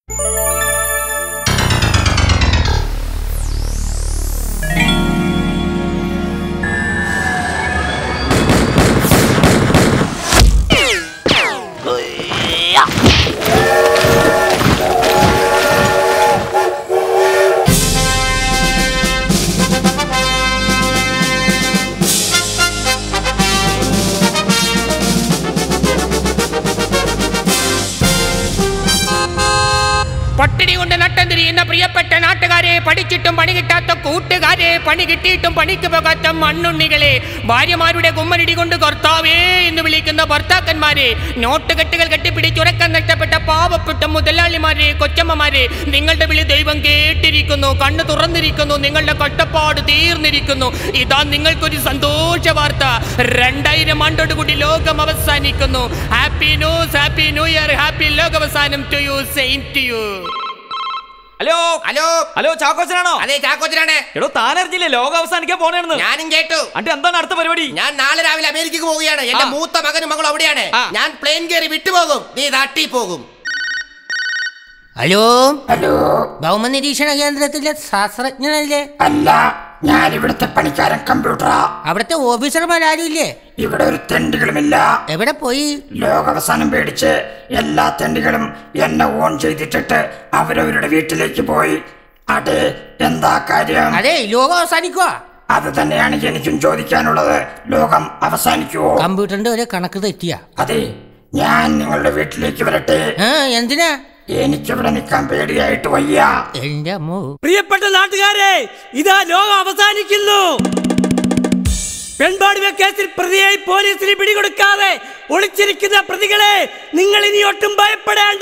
പട്ടിണി കൊണ്ട് നട്ടം തിരിയുന്ന പ്രിയപ്പെട്ട നാട്ടുകാരെ പഠിച്ചിട്ടും പണി കിട്ടാത്ത കൂട്ടുകാരെ പണി കിട്ടിയിട്ടും പണിക്ക് പോകാത്ത മണ്ണുണ്ണികളെ ഭാര്യമാരുടെ കുമ്മനിടി കൊണ്ട് കർത്താവേ എന്ന് വിളിക്കുന്ന ഭർത്താക്കന്മാരെ നോട്ടുകെട്ടുകൾ കെട്ടിപ്പിടിച്ചുറക്കം നഷ്ടപ്പെട്ട പാവപ്പെട്ട മുതലാളിമാരെ കൊച്ചമ്മമാരെ നിങ്ങളുടെ വിളി ദൈവം കേട്ടിരിക്കുന്നു കണ്ണു തുറന്നിരിക്കുന്നു നിങ്ങളുടെ കഷ്ടപ്പാട് തീർന്നിരിക്കുന്നു ഇതാ നിങ്ങൾക്കൊരു സന്തോഷ വാർത്ത രണ്ടായിരം ആണ്ടോടുകൂടി ലോകം അവസാനിക്കുന്നു happy news happy new year happy ലോകവസാനം to you same to you hello hello hello ചാക്കോച്ചനാണോ അതെ ചാക്കോച്ചനാണ് എടോ താനറിഞ്ഞില്ലേ ലോകം അവസാനിക്കാൻ പോണേന്ന് ഞാനും കേട്ടു അന്റെ എന്താണ് അടുത്ത പരിപാടി ഞാൻ നാളെ രാവിലെ അമേരിക്കക്ക് പോവുകയാണ് എന്റെ ആ. മൂത്ത മകനും മകളും അവിടെയാണ് ആ. ഞാൻ പ്ലെയിൻ കയറി വിട്ടുപോകും നീ തട്ടി പോകും ഹലോ ഹലോ ഭൗമ നിരീക്ഷണ കേന്ദ്രത്തിലെ ശാസ്ത്രജ്ഞനല്ലേ അല്ല ഞാൻ ഇവിടുത്തെ പണിക്കാരൻ കമ്പ്യൂട്ടറാ അവിടുത്തെ ഓഫീസർമാരും ഇല്ലേ ഇവിടെ ഒരു തെണ്ടികളുമില്ല എവിടെ പോയി ലോകാവസാനം പേടിച്ച് എല്ലാ തെണ്ടികളും എന്നെ ഓൺ ചെയ്തിട്ടിട്ട് അവരവരുടെ വീട്ടിലേക്ക് പോയി അതെ എന്താ കാര്യം അതെ ലോകം അവസാനിക്കുവാ അത് തന്നെയാണ് എനിക്കും ചോദിക്കാനുള്ളത് ലോകം അവസാനിക്കുവോ കമ്പ്യൂട്ടറിന്റെ ഒരു കണക്ക് തെറ്റിയ അതെ ഞാൻ നിങ്ങളുടെ വീട്ടിലേക്ക് വരട്ടെ ആ എന്തിനാ എനിക്കിവിടെ നിൽക്കാൻ പേടിയായിട്ട് വയ്യ എന്റെ അമ്മോ പ്രിയപ്പെട്ട നാട്ടുകാരെ ഇതാ ലോകം അവസാനിക്കുന്നു പെൺപാടിവ കേസിൽ പ്രതിയായി പോലീസിന് പിടികൊടുക്കാതെ ഒളിച്ചിരിക്കുന്ന പ്രതികളെ നിങ്ങൾ ഇനി ഒട്ടും ഭയപ്പെടേണ്ട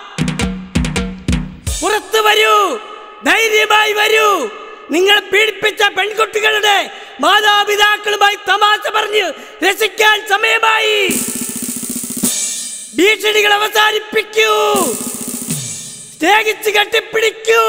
പുറത്തു വരൂ ധൈര്യമായി വരൂ നിങ്ങൾ പീഡിപ്പിച്ച പെൺകുട്ടികളുടെ മാതാപിതാക്കളുമായി തമാശ പറഞ്ഞ് രസിക്കാൻ സമയമായി ഭീഷണികൾ അവസാനിപ്പിക്കൂ സ്നേഹിച്ച് കെട്ടിപ്പിടിക്കൂ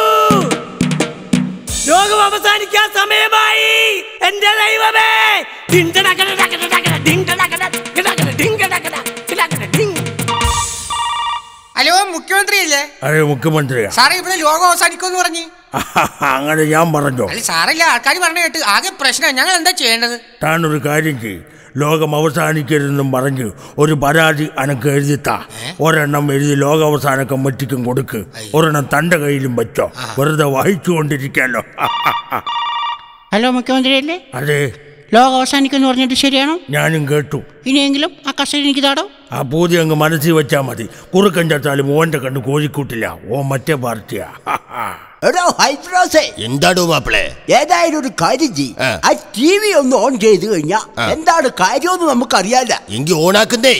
ലോകം അവസാനിക്കാൻ സമയമായി എന്റെ ദൈവമേ ഡിണ്ടടകട ഡകട ഡകട ഡിണ്ടടകട ഗടകട ഡിങ്കടകട ഗടകട ഡിങ്. ഹലോ മുഖ്യമന്ത്രി അല്ലേ അതെ മുഖ്യമന്ത്രിയാ സാറേ ഇവിടെ ലോകം അവസാനിക്കുമെന്ന് പറഞ്ഞു അങ്ങനെ ഞാൻ പറഞ്ഞോ അല്ല സാറല്ല ആൾക്കാർ പറഞ്ഞു കേട്ട് ആകെ പ്രശ്നം ഞങ്ങൾ എന്താ ചെയ്യേണ്ടത് താൻ ഒരു കാര്യം ചെയ്യും ലോകം അവസാനിക്കരുതെന്നും പറഞ്ഞ് ഒരു പരാതി അനക്ക് എഴുതിത്താ ഒരെണ്ണം എഴുതി ലോകാവസാന കമ്മിറ്റിക്കും കൊടുക്ക് ഒരെണ്ണം തൻ്റെ കയ്യിലും വെച്ചോ വെറുതെ വായിച്ചുകൊണ്ടിരിക്കാലോ ഹലോ മുഖ്യമന്ത്രി അല്ലേ അതെ ലോകം അവസാനിക്കുമെന്ന് പറഞ്ഞിട്ട് ശരിയാണോ ഞാനും കേട്ടു ഇനിയെങ്കിലും ആ കസ്റ്റഡി എനിക്ക് താടോ ആ പൂതി അങ്ങ് മനസ്സിൽ വെച്ചാൽ മതി കുറുക്കൻ ചത്താലും ഓൻ്റെ കണ്ണ് കോഴിക്കൂട്ടില്ല ഓ മറ്റേ പാർട്ടിയാ എടോ ഹൈദ്രോസേ എന്താടോ മാപ്പിളെ ഏതായാലും ഒരു കാര്യം ചെയ്യും ആ. ആ ടി വി ഒന്ന് ഓൺ ചെയ്ത് കഴിഞ്ഞാ എന്താണ് കാര്യമെന്ന് നമുക്കറിയാല എങ്കി ഓണാക്കുന്നേ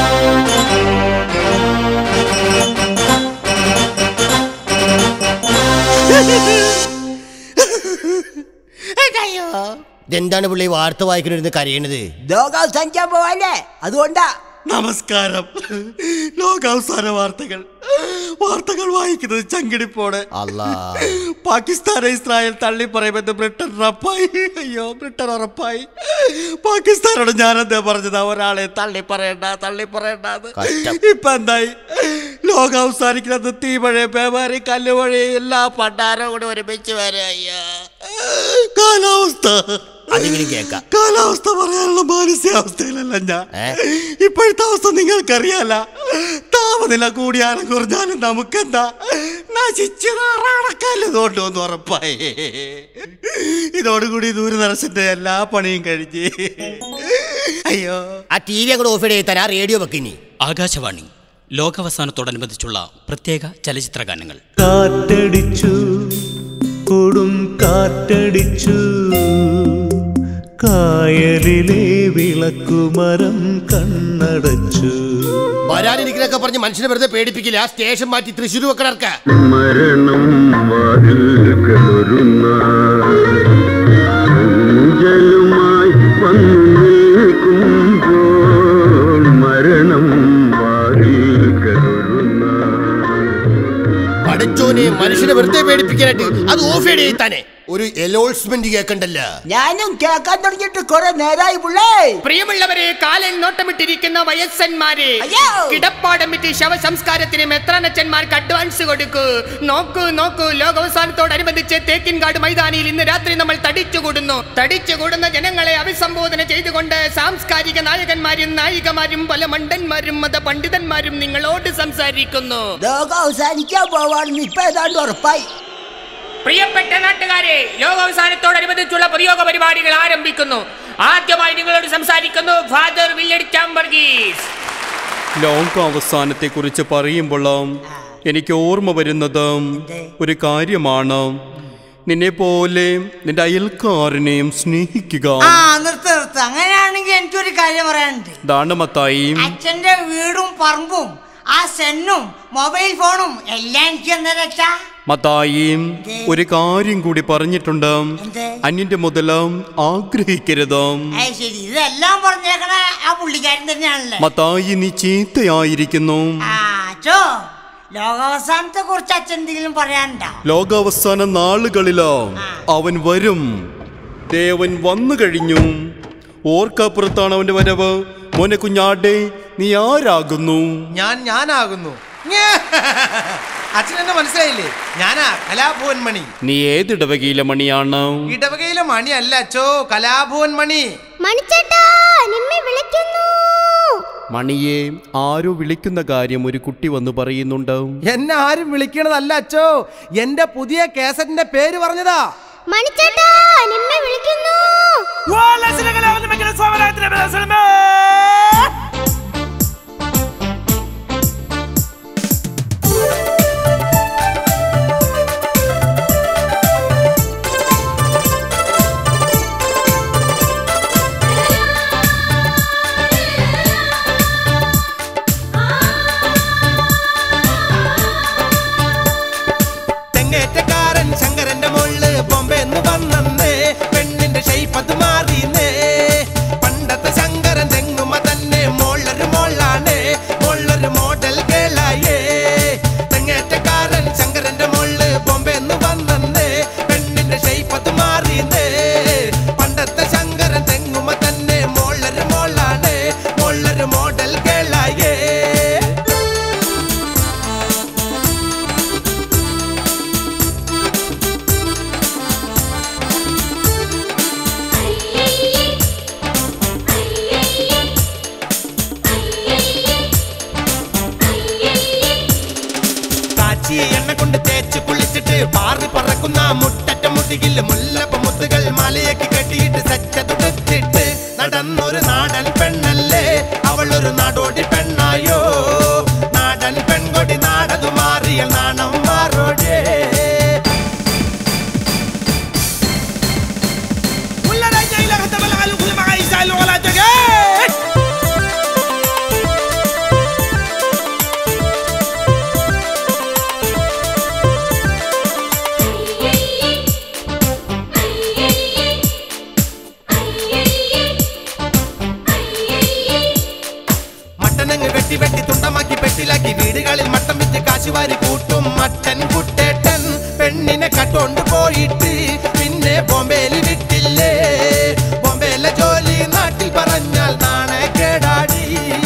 ഇതെന്താണ് പുള്ളി വാർത്ത വായിക്കണിരുന്ന് കരയണത് ലോകാവസാനിക്കാൻ പോവാല്ലേ അതുകൊണ്ടാ നമസ്കാരം ലോകാവസാന വാർത്തകൾ വാർത്തകൾ വായിക്കുന്നത് ചങ്കിടിപ്പോടെ അല്ലാ പാകിസ്ഥാനെ ഇസ്രായേൽ തള്ളി പറയുമെന്ന് ബ്രിട്ടൻ ഉറപ്പായി അയ്യോ ബ്രിട്ടൻ ഉറപ്പായി പാകിസ്ഥാനോട് ഞാനെന്താ പറഞ്ഞത് ഒരാളെ തള്ളി പറയണ്ട തള്ളി പറയണ്ടെന്ന് കഷ്ടം. ഇപ്പൊ എന്തായി ലോകം അവസാനിക്കുന്നത് തീമഴ പേമാരി കല്ലുമഴ എല്ലാ പണ്ടാരോ കൂടെ ഒരുമിച്ച് വരാ അയ്യോ കാലാവസ്ഥ അതെങ്കിലും കേക്കാം കാലാവസ്ഥ പറയാനുള്ള മാനസികാവസ്ഥയിലല്ല ഞാൻ ഏ? ഇപ്പോഴത്തെ അവസ്ഥ നിങ്ങൾക്കറിയാല താപനില കൂടിയാലും കുറഞ്ഞാലും നമുക്കെന്താ നശിച്ചു നാറാണക്കല്ല് തോട്ടുമെന്ന് ഉറപ്പായി ഇതോടുകൂടി ദൂരദർശന്റെ എല്ലാ പണിയും കഴിഞ്ഞ് അയ്യോ ആ ടി വി അങ്ങോട്ട് ഓഫ് ചെയ്ത് തരാ റേഡിയോ വെക്കിനി ആകാശവാണി ലോകാവസാനത്തോടനുബന്ധിച്ചുള്ള പ്രത്യേക ചലച്ചിത്ര ഗാനങ്ങൾ കാറ്റടിച്ചു കൊടും കാറ്റടിച്ചു കായലിലെ വിളക്കുമരം കണ്ണടച്ചു വരാനിരിക്കലൊക്കെ പറഞ്ഞ് മനുഷ്യനെ വെറുതെ പേടിപ്പിക്കില്ല ആ സ്റ്റേഷൻ മാറ്റി തൃശ്ശൂർ വെക്കണർക്ക മരണം വാതിൽ കലരുന്ന അഞ്ചലുമായി വന്നു നിൽക്കുമ്പോൾ മരണം വാതിൽ കലരുന്ന പഠിച്ചോനെ മനുഷ്യനെ വെറുതെ പേടിപ്പിക്കാനായിട്ട് അത് ഓഫ് ചെയ്ത് താനെ ഒരു എലോൾസ്മെന്റ് കേക്കണ്ടല്ല ഞാനും കേൾക്കാൻ തുടങ്ങിയിട്ട് കുറെ നേരായി പുള്ളേ പ്രിയമുള്ളവരെ കാലിൽ നോട്ടമിട്ടിരിക്കുന്ന വയസ്സന്മാരെ അയ്യോ! കിടപ്പാടം വിറ്റ് ശവസംസ്കാരത്തിന് മെത്രാനച്ചന്മാർക്ക് അഡ്വാൻസ് കൊടുക്കൂ നോക്കൂ നോക്കൂ ലോകാവസാനത്തോടനുബന്ധിച്ച് തേക്കിൻകാട് മൈതാനിയിൽ ഇന്ന് രാത്രി നമ്മൾ തടിച്ചുകൂടുന്നു തടിച്ചുകൂടുന്ന ജനങ്ങളെ അഭിസംബോധന ചെയ്തുകൊണ്ട് സാംസ്കാരിക നായകന്മാരും നായികമാരും പല മണ്ടന്മാരും മത പണ്ഡിതന്മാരും നിങ്ങളോട് സംസാരിക്കുന്നു ലോകം അവസാനിക്കാൻ പോവാണെന്ന് ഇപ്പൊ ഏതാണ്ട് ഉറപ്പായി പ്രിയപ്പെട്ട നാട്ടുകാരെ ലോകാവസാനത്തോടനുബന്ധിച്ചുള്ള പ്രയോഗ പരിപാടികൾ ആരംഭിക്കുന്നു ആദ്യമായി നിങ്ങളോട് സംസാരിക്കുന്നു ഫാദർ വില്ലടിച്ചാം വർഗീസ് ലോകാവസാനത്തെക്കുറിച്ച് പറയുമ്പോൾ എനിക്ക് ഓർമ്മ വരുന്നത് ഒരു കാര്യമാണ് നിന്നെ പോലെ നിന്റെ അയൽക്കാരനെയും സ്നേഹിക്കുക ആ നിർത്ത് നിർത്ത് അങ്ങനെയാണെങ്കിൽ എനിക്കൊരു കാര്യം പറയാനുണ്ട് ഇതാണ് മത്തായി അച്ഛന്റെ വീടും പറമ്പും ആ സെന്നും മൊബൈൽ ഫോണും എല്ലാം എനിക്ക് എന്താ രക്ഷ മത്തായി ഒരു കാര്യം കൂടി പറഞ്ഞിട്ടുണ്ട് എന്ത്? അന്യന്റെ മുതലും ആഗ്രഹിക്കരുത് അത് ശരി ഇതെല്ലാം പറഞ്ഞേക്കണ ആ പുള്ളിക്കാരൻ തന്നെയാണല്ലേ മത്തായി നീ ചീത്തയായിരിക്കുന്നു ആ അച്ഛോ ലോകാവസാനത്തെ കുറിച്ച് അച്ഛൻ എന്തെങ്കിലും പറയാനുണ്ടോ ലോകാവസാന നാളുകളിലോ അവൻ വരും ദേവൻ വന്നു കഴിഞ്ഞു ഓർക്കപ്പുറത്താണ് അവന്റെ വരവ് മോനെ കുഞ്ഞാടെ നീ ആരാകുന്നു ഞാൻ ഞാനാകുന്നു ഞേ. അച്ഛൻ എന്നെ മനസ്സിലായില്ലേ ഞാനാ കലാഭവൻ മണി നീ ഏതിടവകയിലെ മണിയാണ് ഇടവകയിലെ മണി അല്ല അച്ചോ കലാഭവൻ മണി മണിച്ചേട്ടാ നിമ്മെ വിളിക്കുന്നു മണിയെ ആരോ വിളിക്കുന്ന കാര്യം ഒരു കുട്ടി വന്ന് പറയുന്നുണ്ട് എന്നെ ആരും വിളിക്കണതല്ല അച്ചോ എന്റെ പുതിയ കേസറ്റിന്റെ പേര് പറഞ്ഞതാ മണിച്ചേട്ടാ നിമ്മെ വിളിക്കുന്നു തെങ്ങേറ്റക്കാരൻ ശങ്കരന്റെ മുള്ള് ബോംബെന്ന് വന്നേ പെണ്ണിന്റെ ഷെയ്പ്പ് അത് മാറിന്നേ പണ്ടത്തെ ശങ്കരൻ തെങ്ങുമ തന്നെ മോളൊരു മോളാണ് മോളൊരു മോഡൽ കേളായേ തെങ്ങേറ്റക്കാരൻ ശങ്കരന്റെ മുള്ള് ബോംബെന്ന് വന്നേ പെണ്ണിന്റെ ഷെയ്പ്പ് അത് മാറിന്നേ പണ്ടത്തെ ശങ്കരൻ തെങ്ങുമ തന്നെ മോളൊരു മോളാണ് മോളൊരു മോഡൽ കേളായേ കാച്ചി എണ്ണ കൊണ്ട് തേച്ച് കുളിച്ചിട്ട് പാറി പറക്കുന്ന മുട്ടറ്റ മുതുകിൽ മുല്ലപ്പ മുത്തുകൾ മലയൊക്കെ കെട്ടിയിട്ട് സച്ച തുടുത്തിട്ട് നടന്നൊരു നാടൻ പെണ്ണല്ലേ അവൾ ഒരു നാടോടി പെണ്ണായോ നാടൻ പെൺകൊടി നാടതു മാറിയ നാണം മാറോടേ മട്ടനങ്ങ് വെട്ടി വെട്ടി തുണ്ടമാക്കി പെട്ടിലാക്കി വീടുകളിൽ മട്ടൻ വിറ്റ് കാശുവാരി കൂട്ടും മട്ടൻ കുട്ടേട്ടൻ പെണ്ണിനെ കട്ടോണ്ട് പോയിട്ട് പിന്നെ ബോംബെയിൽ വിട്ടില്ലേ ബോംബെയിലെ ജോലി നാട്ടിൽ പറഞ്ഞാൽ നാണെ കേടാടി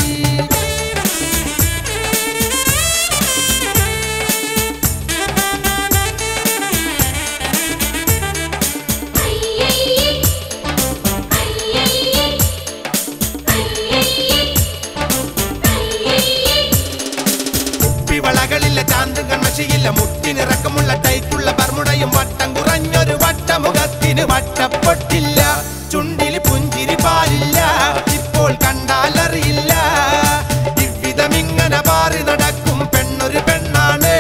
കുപ്പിവളകളിലെ ചാന്തും കൺമഷിയില്ല മുട്ടിനിറക്കമുള്ള ടൈറ്റുള്ള ബർമുടയും വട്ടം കുറഞ്ഞൊരു വട്ടമുഖത്തിന് വട്ടപ്പൊട്ടില്ല ചുണ്ടിൽ പുഞ്ചിരി പാലില്ല ഇപ്പോൾ കണ്ടാലറിയില്ല ഇவ்விதമിങ്ങനെ പാറി നടക്കും പെണ്ണൊരു പെണ്ണാണ്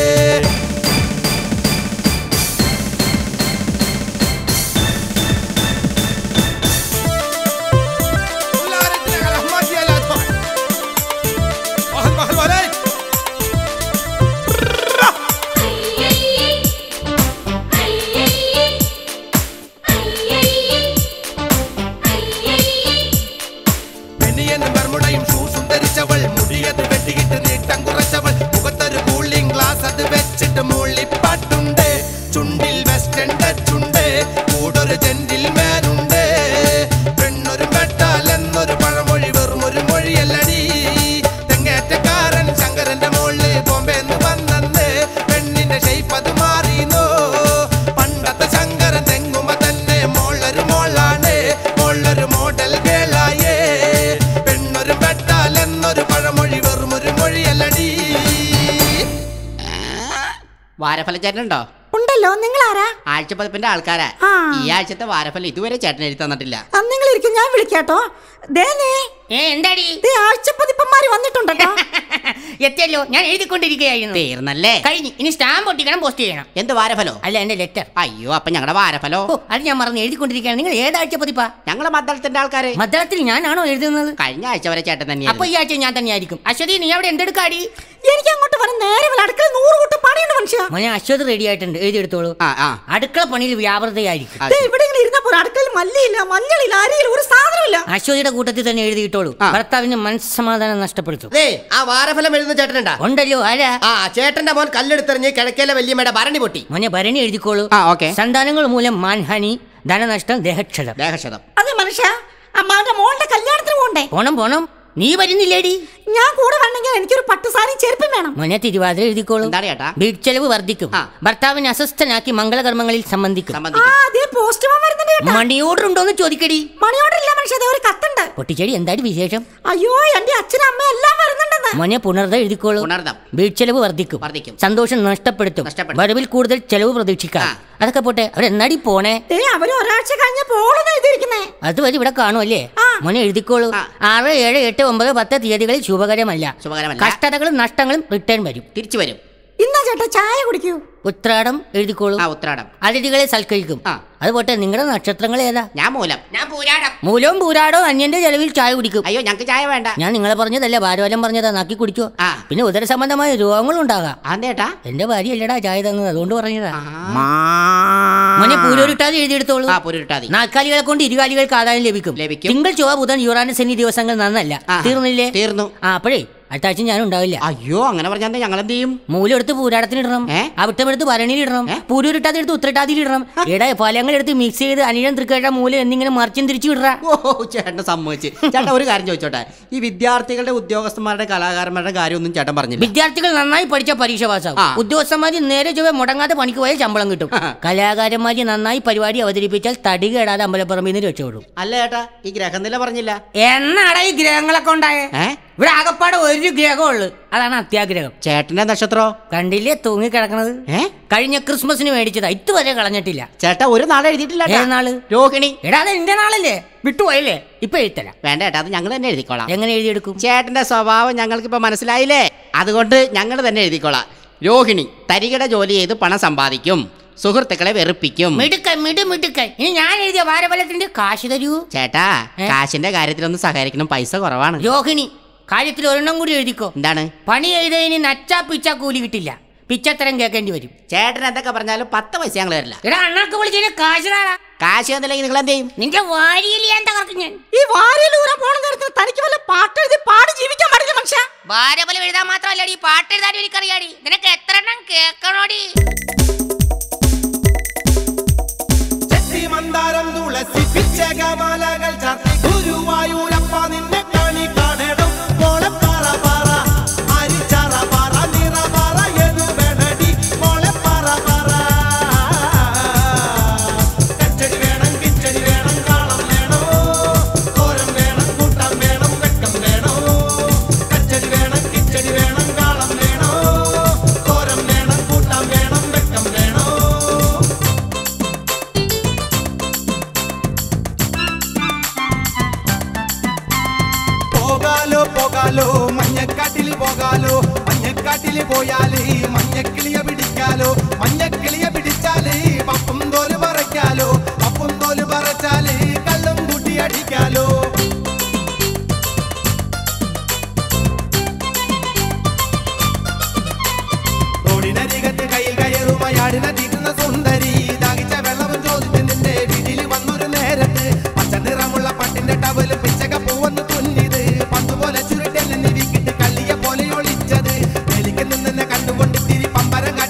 പെണ്ണിയെന്നും ബർമുടയും ഷൂസും ധരിച്ചവൾ മുടിയത് വെട്ടിയിട്ട് നീട്ടം കുറച്ചവൾ മുഖത്തൊരു കൂളിംഗ് ഗ്ലാസ് അത് വെച്ചിട്ട് മൂളിപ്പാട്ടുണ്ട് ചുണ്ടിൽ വെസ്റ്റേൺ ടച്ചുണ്ട് വാരഫല ചേട്ടനുണ്ടോ ഉണ്ടല്ലോ നിങ്ങൾ ആരാ ആഴ്ചപ്പതിപ്പിന്റെ ആൾക്കാരാ ആ. ഈ ആഴ്ചത്തെ വാരഫലം ഇതുവരെ ചേട്ടൻ എഴുതി തന്നിട്ടില്ല നിങ്ങൾ ഇരിക്കും ഞാൻ വിളിക്കാട്ടോ ദേ നീ ഏ എന്താടി ദേ ആഴ്ചപ്പതിപ്പന്മാര് വന്നിട്ടുണ്ടോ എത്തിയല്ലോ ഞാൻ എഴുതിക്കൊണ്ടിരിക്കുകയായിരുന്നു തീർന്നല്ലേ കഴിഞ്ഞു ഇനി സ്റ്റാമ്പ് ഒട്ടിക്കണം പോസ്റ്റ് ചെയ്യണം എന്ത് വാരഫലോ അല്ല എന്റെ ലെറ്റർ അയ്യോ അപ്പൊ ഞങ്ങളുടെ വാരഫലോ ഓ അത് ഞാൻ മറന്ന് എഴുതിക്കൊണ്ടിരിക്കുകയാണ് നിങ്ങൾ ഏതാഴ്ച പതിപ്പാ ഞങ്ങള് മദ്ദളത്തിന്റെ ആൾക്കാര് മദ്ദളത്തിൽ ഞാനാണോ എഴുതുന്നത് കഴിഞ്ഞ ആഴ്ച വരെ ചേട്ടൻ അപ്പൊ തന്നെയാണ് ഈ ആഴ്ച ഞാൻ തന്നെയായിരിക്കും അശ്വതി നീ അവിടെ എന്തെടുക്കാടി എനിക്ക് അങ്ങോട്ട് വരാൻ നേരെ അടുക്കള നൂറ് കൂട്ടം പണിയുണ്ട് മനുഷ്യ മോനെ അശ്വതി റെഡി ആയിട്ടുണ്ട് എഴുതിയെടുത്തോളൂ ആ ആ അടുക്കള പണിയിൽ വ്യാപൃതയായിരിക്കും ദേ ഇവിടെ ഇങ്ങനെ ഇരുന്നാ പോരാ അടുക്കളയിൽ മല്ലിയില്ല മഞ്ഞളില്ല അരിയില്ല ഒരു സാധനമില്ല അശ്വതിയുടെ കൂട്ടത്തിൽ തന്നെ എഴുതിയിട്ടോളൂ ഭർത്താവിന് മനസ്സമാധാനം നഷ്ടപ്പെടുത്തും ദേ ആ വാരഫലം എഴുതുന്ന ചേട്ടനുണ്ടാ ഉണ്ടല്ലോ ആരാ ആ ചേട്ടന്റെ മോൻ കല്ലെടുത്തെറിഞ്ഞ് കിഴക്കേലെ വല്യമ്മയുടെ ഭരണി പൊട്ടി മോനെ ഭരണി എഴുതിക്കോളൂ ആ ഓക്കെ സന്താനങ്ങൾ മൂലം മാൻഹാനി ധനനഷ്ടം ദേഹക്ഷതം ദേഹക്ഷതം അതെ മനുഷ്യ അമ്മാവന്റെ മോളുടെ കല്യാണത്തിന് പോണ്ടേ പോണം പോണം നീ വരുന്നില്ലേടി ഞാൻ കൂടെ വരണമെങ്കിൽ എനിക്കൊരു പട്ടുസാരി ചെരുപ്പും വേണം മോനെ തിരുവാതിര എഴുതിക്കോളൂ എന്താണ് ചേട്ടാ വീട് ചെലവ് വർദ്ധിക്കും ഭർത്താവിനെ അസ്വസ്ഥനാക്കി മംഗളകർമ്മങ്ങളിൽ സംബന്ധിക്കും ആ അതേ പോസ്റ്റ്മാൻ വരുന്നുണ്ട് കേട്ടോ മണി ഓർഡർ ഉണ്ടോന്ന് ചോദിക്കടി മണി ഓർഡർ ഇല്ല മനുഷ്യ ദേ ഒരു കത്തുണ്ട് പൊട്ടിച്ചെടി എന്താടി വിശേഷം അയ്യോ എന്റെ അച്ഛനും അമ്മ എല്ലാം വരുന്നുണ്ടെന്ന് മോനെ പുണർത എഴുതിക്കോളൂ പുണർദം വീട് ചെലവ് വർദ്ധിക്കും വർദ്ധിക്കും. സന്തോഷം നഷ്ടപ്പെടുത്തും വരവിൽ കൂടുതൽ ചെലവ് പ്രതീക്ഷിക്കാം അതൊക്കെ പോട്ടെ അവരെന്നാടി പോണേ ദേ അവര് ഒരാഴ്ച കഴിഞ്ഞ പോളെന്ന് എഴുതിയിരിക്കുന്നേ അതുവരെ ഇവിടെ കാണുമല്ലേ മോനെ എഴുതിക്കോളൂ ആറ് ഏഴ് എട്ട് ഒമ്പത് പത്ത് തീയതികളിൽ ശുഭകരമല്ല ശുഭകരമല്ല. കഷ്ടതകളും നഷ്ടങ്ങളും റിട്ടേൺ വരും തിരിച്ചു വരും ഇന്നാ ചേട്ടാ ചായ കുടിക്കൂ ഉത്രാടം എഴുതിക്കോളൂ ആ ഉത്രാടം അതിഥികളെ സൽക്കരിക്കും അത് പോട്ടെ നിങ്ങളുടെ നക്ഷത്രങ്ങൾ ഏതാ ഞാൻ മൂലം ഞാൻ പൂരാടം മൂലവും പൂരാടോ അന്യന്റെ ചെലവിൽ ചായ കുടിക്കും അയ്യോ ഞങ്ങൾക്ക് ചായ വേണ്ട ഞാൻ നിങ്ങളെ പറഞ്ഞതല്ല ഭാരവലം പറഞ്ഞതാ നാക്കി കുടിച്ചോ പിന്നെ ഉദര സംബന്ധമായ രോഗങ്ങളും ഉണ്ടാകാം അതേട്ടാ എന്റെ ഭാര്യ അല്ലടാ ചായ തന്നത് അതുകൊണ്ട് പറഞ്ഞതാ മോനെ പൂരോരിട്ടാതെ എഴുതിയെടുത്തോളൂ ആ പുരുട്ടാതി നാൽക്കാലികളെ കൊണ്ട് ഇരുകാലികൾക്ക് ആദായം ലഭിക്കും ലഭിക്കും. തിങ്കൾ ചൊവ്വ ബുധൻ യുറാനസ് എന്നീ ദിവസങ്ങൾ നന്നല്ല തീർന്നില്ലേ തീർന്നു ആ അപ്പോഴേ അടുത്ത ആഴ്ച ഞാൻ ഉണ്ടാവില്ല അയ്യോ അങ്ങനെ പറഞ്ഞാൽ ഞങ്ങൾ എന്ത് ചെയ്യും മൂലം എടുത്ത് പൂരാടത്തിന് ഇടണം അവിട്ടം എടുത്ത് ഭരണിയിൽ ഇടണം പൂരൂരിട്ടാതെ എടുത്ത് ഉത്രട്ടാതിയിൽ ഇടണം എടാ ഫലങ്ങൾ എടുത്ത് മിക്സ് ചെയ്ത് അനിഴം തൃക്കേട്ട മൂലം എന്നിങ്ങനെ മറിച്ചും തിരിച്ചു വിടറ ഓ ചേട്ടൻ സമ്മതിച്ച് ചേട്ടൻ ഒരു കാര്യം ചോദിച്ചോട്ടെ ഈ വിദ്യാർത്ഥികളുടെ ഉദ്യോഗസ്ഥന്മാരുടെ കലാകാരന്മാരുടെ കാര്യമൊന്നും ചേട്ടൻ പറഞ്ഞില്ല വിദ്യാർത്ഥികൾ നന്നായി പഠിച്ച പരീക്ഷ പാസ്സാവും ഉദ്യോഗസ്ഥന്മാര് നേരെ ചൊവ്വ മുടങ്ങാതെ പണിക്ക് പോയാൽ ശമ്പളം കിട്ടും കലാകാരന്മാര് നന്നായി പരിപാടി അവതരിപ്പിച്ചാൽ തടി കേടാതെ അമ്പലപ്പുറമ്പിൽ നിന്ന് രക്ഷപ്പെടും അല്ല ചേട്ടാ ഈ ഗ്രഹനില പറഞ്ഞില്ല എന്നാടാ ഈ ഗ്രഹങ്ങളൊക്കെ ഉണ്ടായേ ഇവിടെ ആകപ്പാടെ ഒരു ഗ്രഹമുള്ളു അതാണ് അത്യാഗ്രഹം ചേട്ടന്റെ നക്ഷത്രോ കണ്ടില്ലേ തൂങ്ങി കിടക്കണത് കഴിഞ്ഞ ക്രിസ്മസിന് മേടിച്ചതാ ഇതുവരെ കളഞ്ഞിട്ടില്ല ചേട്ടാ ഒരു നാളെ എഴുതിയിട്ടില്ല ഏത് നാള് രോഹിണി എടാ അത് എന്റെ നാളല്ലേ വിട്ടുപോയല്ലേ ഇപ്പൊ എഴുത്തല വേണ്ട ചേട്ടാ അത് ഞങ്ങൾ തന്നെ എഴുതിക്കോളാം എങ്ങനെ എഴുതിയെടുക്കും ചേട്ടന്റെ സ്വഭാവം ഞങ്ങൾക്ക് ഇപ്പൊ മനസ്സിലായില്ലേ അതുകൊണ്ട് ഞങ്ങൾ തന്നെ എഴുതിക്കോളാം രോഹിണി തരികിട ജോലി ചെയ്ത് പണം സമ്പാദിക്കും സുഹൃത്തുക്കളെ വെറുപ്പിക്കും മിടുക്കൻ മിടു മിടുക്കൻ ഇനി ഞാൻ എഴുതിയ വാരഫലത്തിന്റെ കാശ് തരൂ ചേട്ടാ കാശിന്റെ കാര്യത്തിലൊന്ന് സഹകരിക്കണം പൈസ കുറവാണ് രോഹിണി കാര്യത്തിൽ ഒരെണ്ണം കൂടി എഴുതിക്കോ എന്താണ് പണി എഴുതിയതിന് നച്ചാ പിച്ച കൂലി കിട്ടില്ല പിച്ചത്തരം കേൾക്കേണ്ടി വരും ചേട്ടൻ എന്തൊക്കെ പറഞ്ഞാലും പത്ത് പൈസ ഞങ്ങൾ തരില്ല എടാ അണ്ണാക്ക് വിളിച്ചതിന് കാശ് താടാ കാശ് തന്നില്ലെങ്കിൽ നിങ്ങൾ എന്ത് ചെയ്യും നിന്റെ വാരിയിൽ ഞാൻ തകർക്കും ഞാൻ ഈ വാരിയിൽ ഊരാൻ പോണ നേരത്തിൽ തനിക്ക് വല്ല പാട്ട് എഴുതി പാടി ജീവിക്കാൻ പാടില്ല മനുഷ്യ വാരഫലം എഴുതാൻ മാത്രമല്ലടി പാട്ട് എഴുതാനും എനിക്കറിയാടി നിനക്ക് എത്ര എണ്ണം കേൾക്കണോടി ചെത്തി മന്ദാരം തുളസി പിച്ചകമാലകൾ ചാർത്തി ഗുരുവായൂരപ്പ നിന്നെ കാണി കാണണം മോളെ പറ പറ അരിച്ചറ പറ നിറ പറ എന്നു വേണടി മോളെ പറ പറ കച്ചടി വേണം കിച്ചടി വേണം കാളം വേണോ തോരൻ വേണം കൂട്ടം വേണം വെക്കം വേണോ കച്ചടി വേണം കിച്ചടി വേണം കാളം വേണോ തോരൻ വേണം കൂട്ടം വേണം വെക്കം വേണോ പോകാലോ പോകാലോ മഞ്ഞക്കാട്ടിൽ പോകാലോ മഞ്ഞക്കാട്ടിൽ പോയാല് മഞ്ഞക്കിളിയ പിടിക്കാലോ മഞ്ഞക്കിളിയ പിടിച്ചാല് പപ്പും തോല് പറയ്ക്കാലോ പപ്പും തോല് പറച്ചാല് കള്ളും കൂട്ടി അടിക്കാലോ റോഡിനരികത്ത് കയ്യിൽ കയറുമയാടിന തീറ്റുന്ന സുന്ദരി ദാഹിച്ച വെള്ളവും ചോദിച്ച് നിന്റെ വീട്ടിൽ വന്നൊരു നേരത്ത് പച്ച നിറമുള്ള പട്ടിന്റെ ടവല് പിച്ചക പൂവന്ന് തുന്നിത് പന്തുപോലെ ചുരുട്ടെന്നെ നിവിക്കിട്ട് കള്ളിയെ പോലെ ഒളിച്ചത് വെളിക്ക് നിന്നെ കണ്ടുകൊണ്ട് തിരി പമ്പരം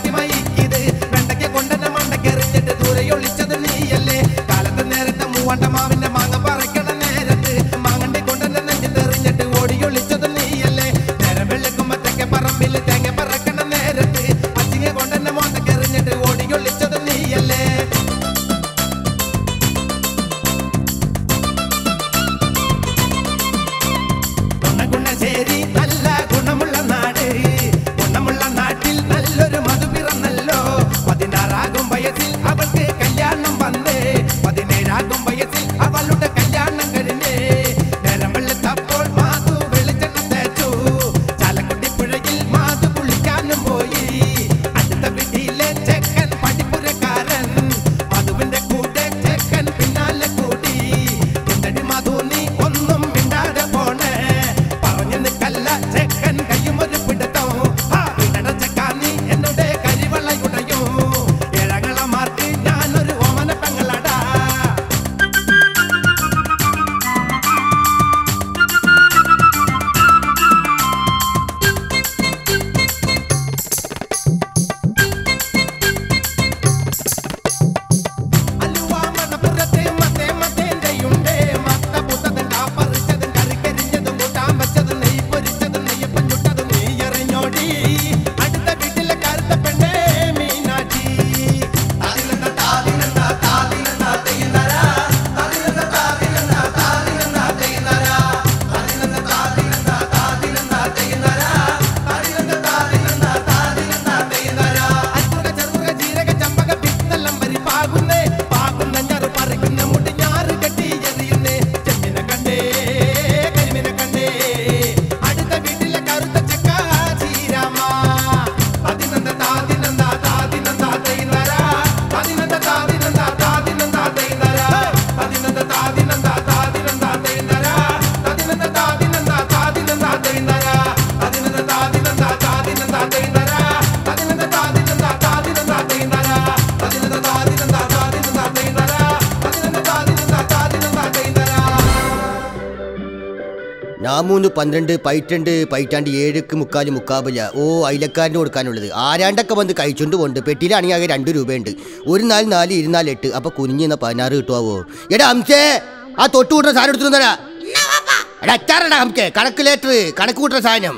മൂന്ന് പന്ത്രണ്ട് പൈറ്റണ്ട് പൈറ്റാണ്ട് ഏഴുക്ക് മുക്കാല് മുക്കാബില്ല ഓ അയിലക്കാരന് കൊടുക്കാനുള്ളത് ആരാണ്ടൊക്കെ വന്ന് കഴിച്ചുകൊണ്ട് പോകുന്നുണ്ട് പെട്ടിയിലാണെങ്കിൽ ആകെ രണ്ട് രൂപയുണ്ട് ഒരു നാല് നാല് ഇരുനാല് എട്ട് അപ്പൊ കുനിഞ്ഞെന്ന പതിനാറ് കിട്ടുവോ എടാ അംസേ ആ തൊട്ട് കൂട്ടുന്ന സാധനം എടുത്തു തരാ എടാ അച്ചാറടാ നമുക്ക് കണക്കുലേറ്റർ കണക്ക് കൂട്ടുന്ന സാധനം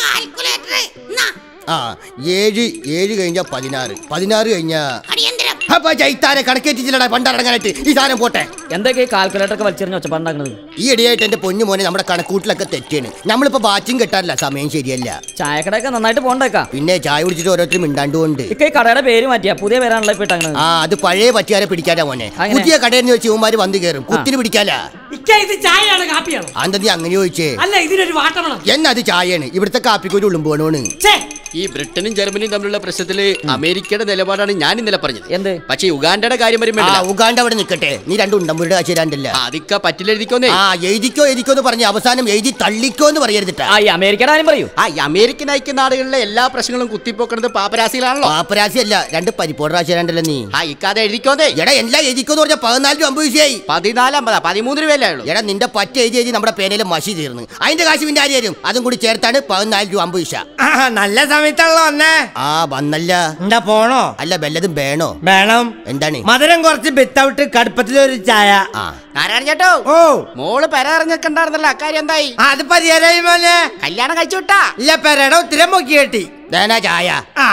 ആ ഏഴ് ഏഴ് കഴിഞ്ഞാ പതിനാറ് പതിനാറ് കഴിഞ്ഞാ അപ്പൊ ചൈത്താനെ കണക്കേറ്റിച്ചില്ലടാ പണ്ടടങ്ങാനായിട്ട് ഈ സാധനം പോട്ടെ എന്തൊക്കെ കാൽക്കുലേറ്റർ ഒക്കെ വലിച്ചെറിഞ്ഞ ഒച്ചപ്പാണ്ടാക്കുന്നത് ഈ ഇടയായിട്ട് എന്റെ പൊന്നു മോനെ നമ്മുടെ കണക്കൂട്ടിലൊക്കെ തെറ്റാണ് നമ്മളിപ്പോ ബാച്ചും കെട്ടാറില്ല സമയം ശരിയല്ല ചായക്കടയൊക്കെ നന്നായിട്ട് പോണ്ടേക്കാ പിന്നെ ചായ കുടിച്ചിട്ട് ഓരോരുത്തരും മിണ്ടാണ്ടുകൊണ്ട് ഇക്ക ഈ കടയുടെ പേര് മാറ്റിയാ പുതിയ പേരാണല്ലോ ഇപ്പൊ ഇട്ടങ്ങനെ ആ അത് പഴയ പറ്റിയാരെ പിടിക്കാനാ മോനെ അങ്ങനെ? പുതിയ കടയിൽ വെച്ച് ഇവന്മാര് വന്ന് കയറും കുത്തിന് പിടിക്കാലാ ഇക്ക ഇത് ചായയാണ് കാപ്പിയാണോ അന്താ നീ അങ്ങനെ ചോദിച്ചേ അല്ല ഇതിനൊരു വാട്ടമാണ് എന്നാ അത് ചായയാണ് ഇവിടുത്തെ കാപ്പിക്കൊരു ഉളുമ്പോണോണ് ഈ ബ്രിട്ടനും ജർമ്മനിയും തമ്മിലുള്ള പ്രശ്നത്തില് അമേരിക്കയുടെ നിലപാടാണ് ഞാൻ ഇന്നലെ പറഞ്ഞത് എന്ത് പക്ഷേ ഉഗാണ്ടയുടെ കാര്യം ആ വരുമ്പോഴല്ല ഉഗാണ്ട അവിടെ നിൽക്കട്ടെ നീ രണ്ടും ഉണ്ടമ്പൂരുടെ കാശ് തരാണ്ടല്ല അതിക്ക പറ്റില്ലെഴുതിക്കോന്നേ ആ എഴുതിക്കോ എഴുതിക്കോ എന്ന് പറഞ്ഞ് അവസാനം എഴുതി തള്ളിക്കോ എന്ന് പറയരുതിട്ടാ ആ ഈ അമേരിക്കയുടെ കാര്യം പറയൂ ആ ഈ അമേരിക്കൻ ഐക്യ നാടുകളിലെ എല്ലാ പ്രശ്നങ്ങളും കുത്തിപ്പോക്കുന്നത് പാപ്പരാശിയിലാണല്ലോ പാപ്പരാശി അല്ല രണ്ട് പരിപ്പോട കാശ് തരാണ്ടല്ലോ നീ ആ ഇക്കാതെ എഴുതിക്കോന്നേ എടാ എല്ലാം എഴുതിക്കോന്ന് പറഞ്ഞ പതിനാല് രൂപ അമ്പത് പൈസയായി പതിനാലമ്പതാ പതിമൂന്ന് രൂപയല്ലേ ഉള്ളൂ എടാ നിന്റെ പറ്റ എഴുതി എഴുതി നമ്മുടെ പേനയിലെ മഷി തീർന്നു അതിന്റെ കാശ് പിന്നെ ആര് തരും അതും കൂടി ചേർത്താണ് പതിനാല് രൂപ അമ്പത് പൈസ ആ, നല്ല സമയത്താണല്ലോ വന്നേ ആ വന്നല്ല എന്താ പോണോ അല്ല വല്ലതും വേണോ വേണം എന്താണ് മധുരം കുറച്ച് വിത്തൗട്ട് കടുപ്പത്തിലൊരു ചായ ആ നാരായണ ചേട്ടോ ഓ മോള് പെര ഇറങ്ങിക്കണ്ടായിരുന്നല്ലോ അക്കാര്യം എന്തായി ആ, അത് പരിഹാരമായി മോനെ കല്യാണം കഴിച്ചു വിട്ടാ ഇല്ല പെരയുടെ ഉത്തരം പൊക്കി കെട്ടി ദേനാ ചായ ആ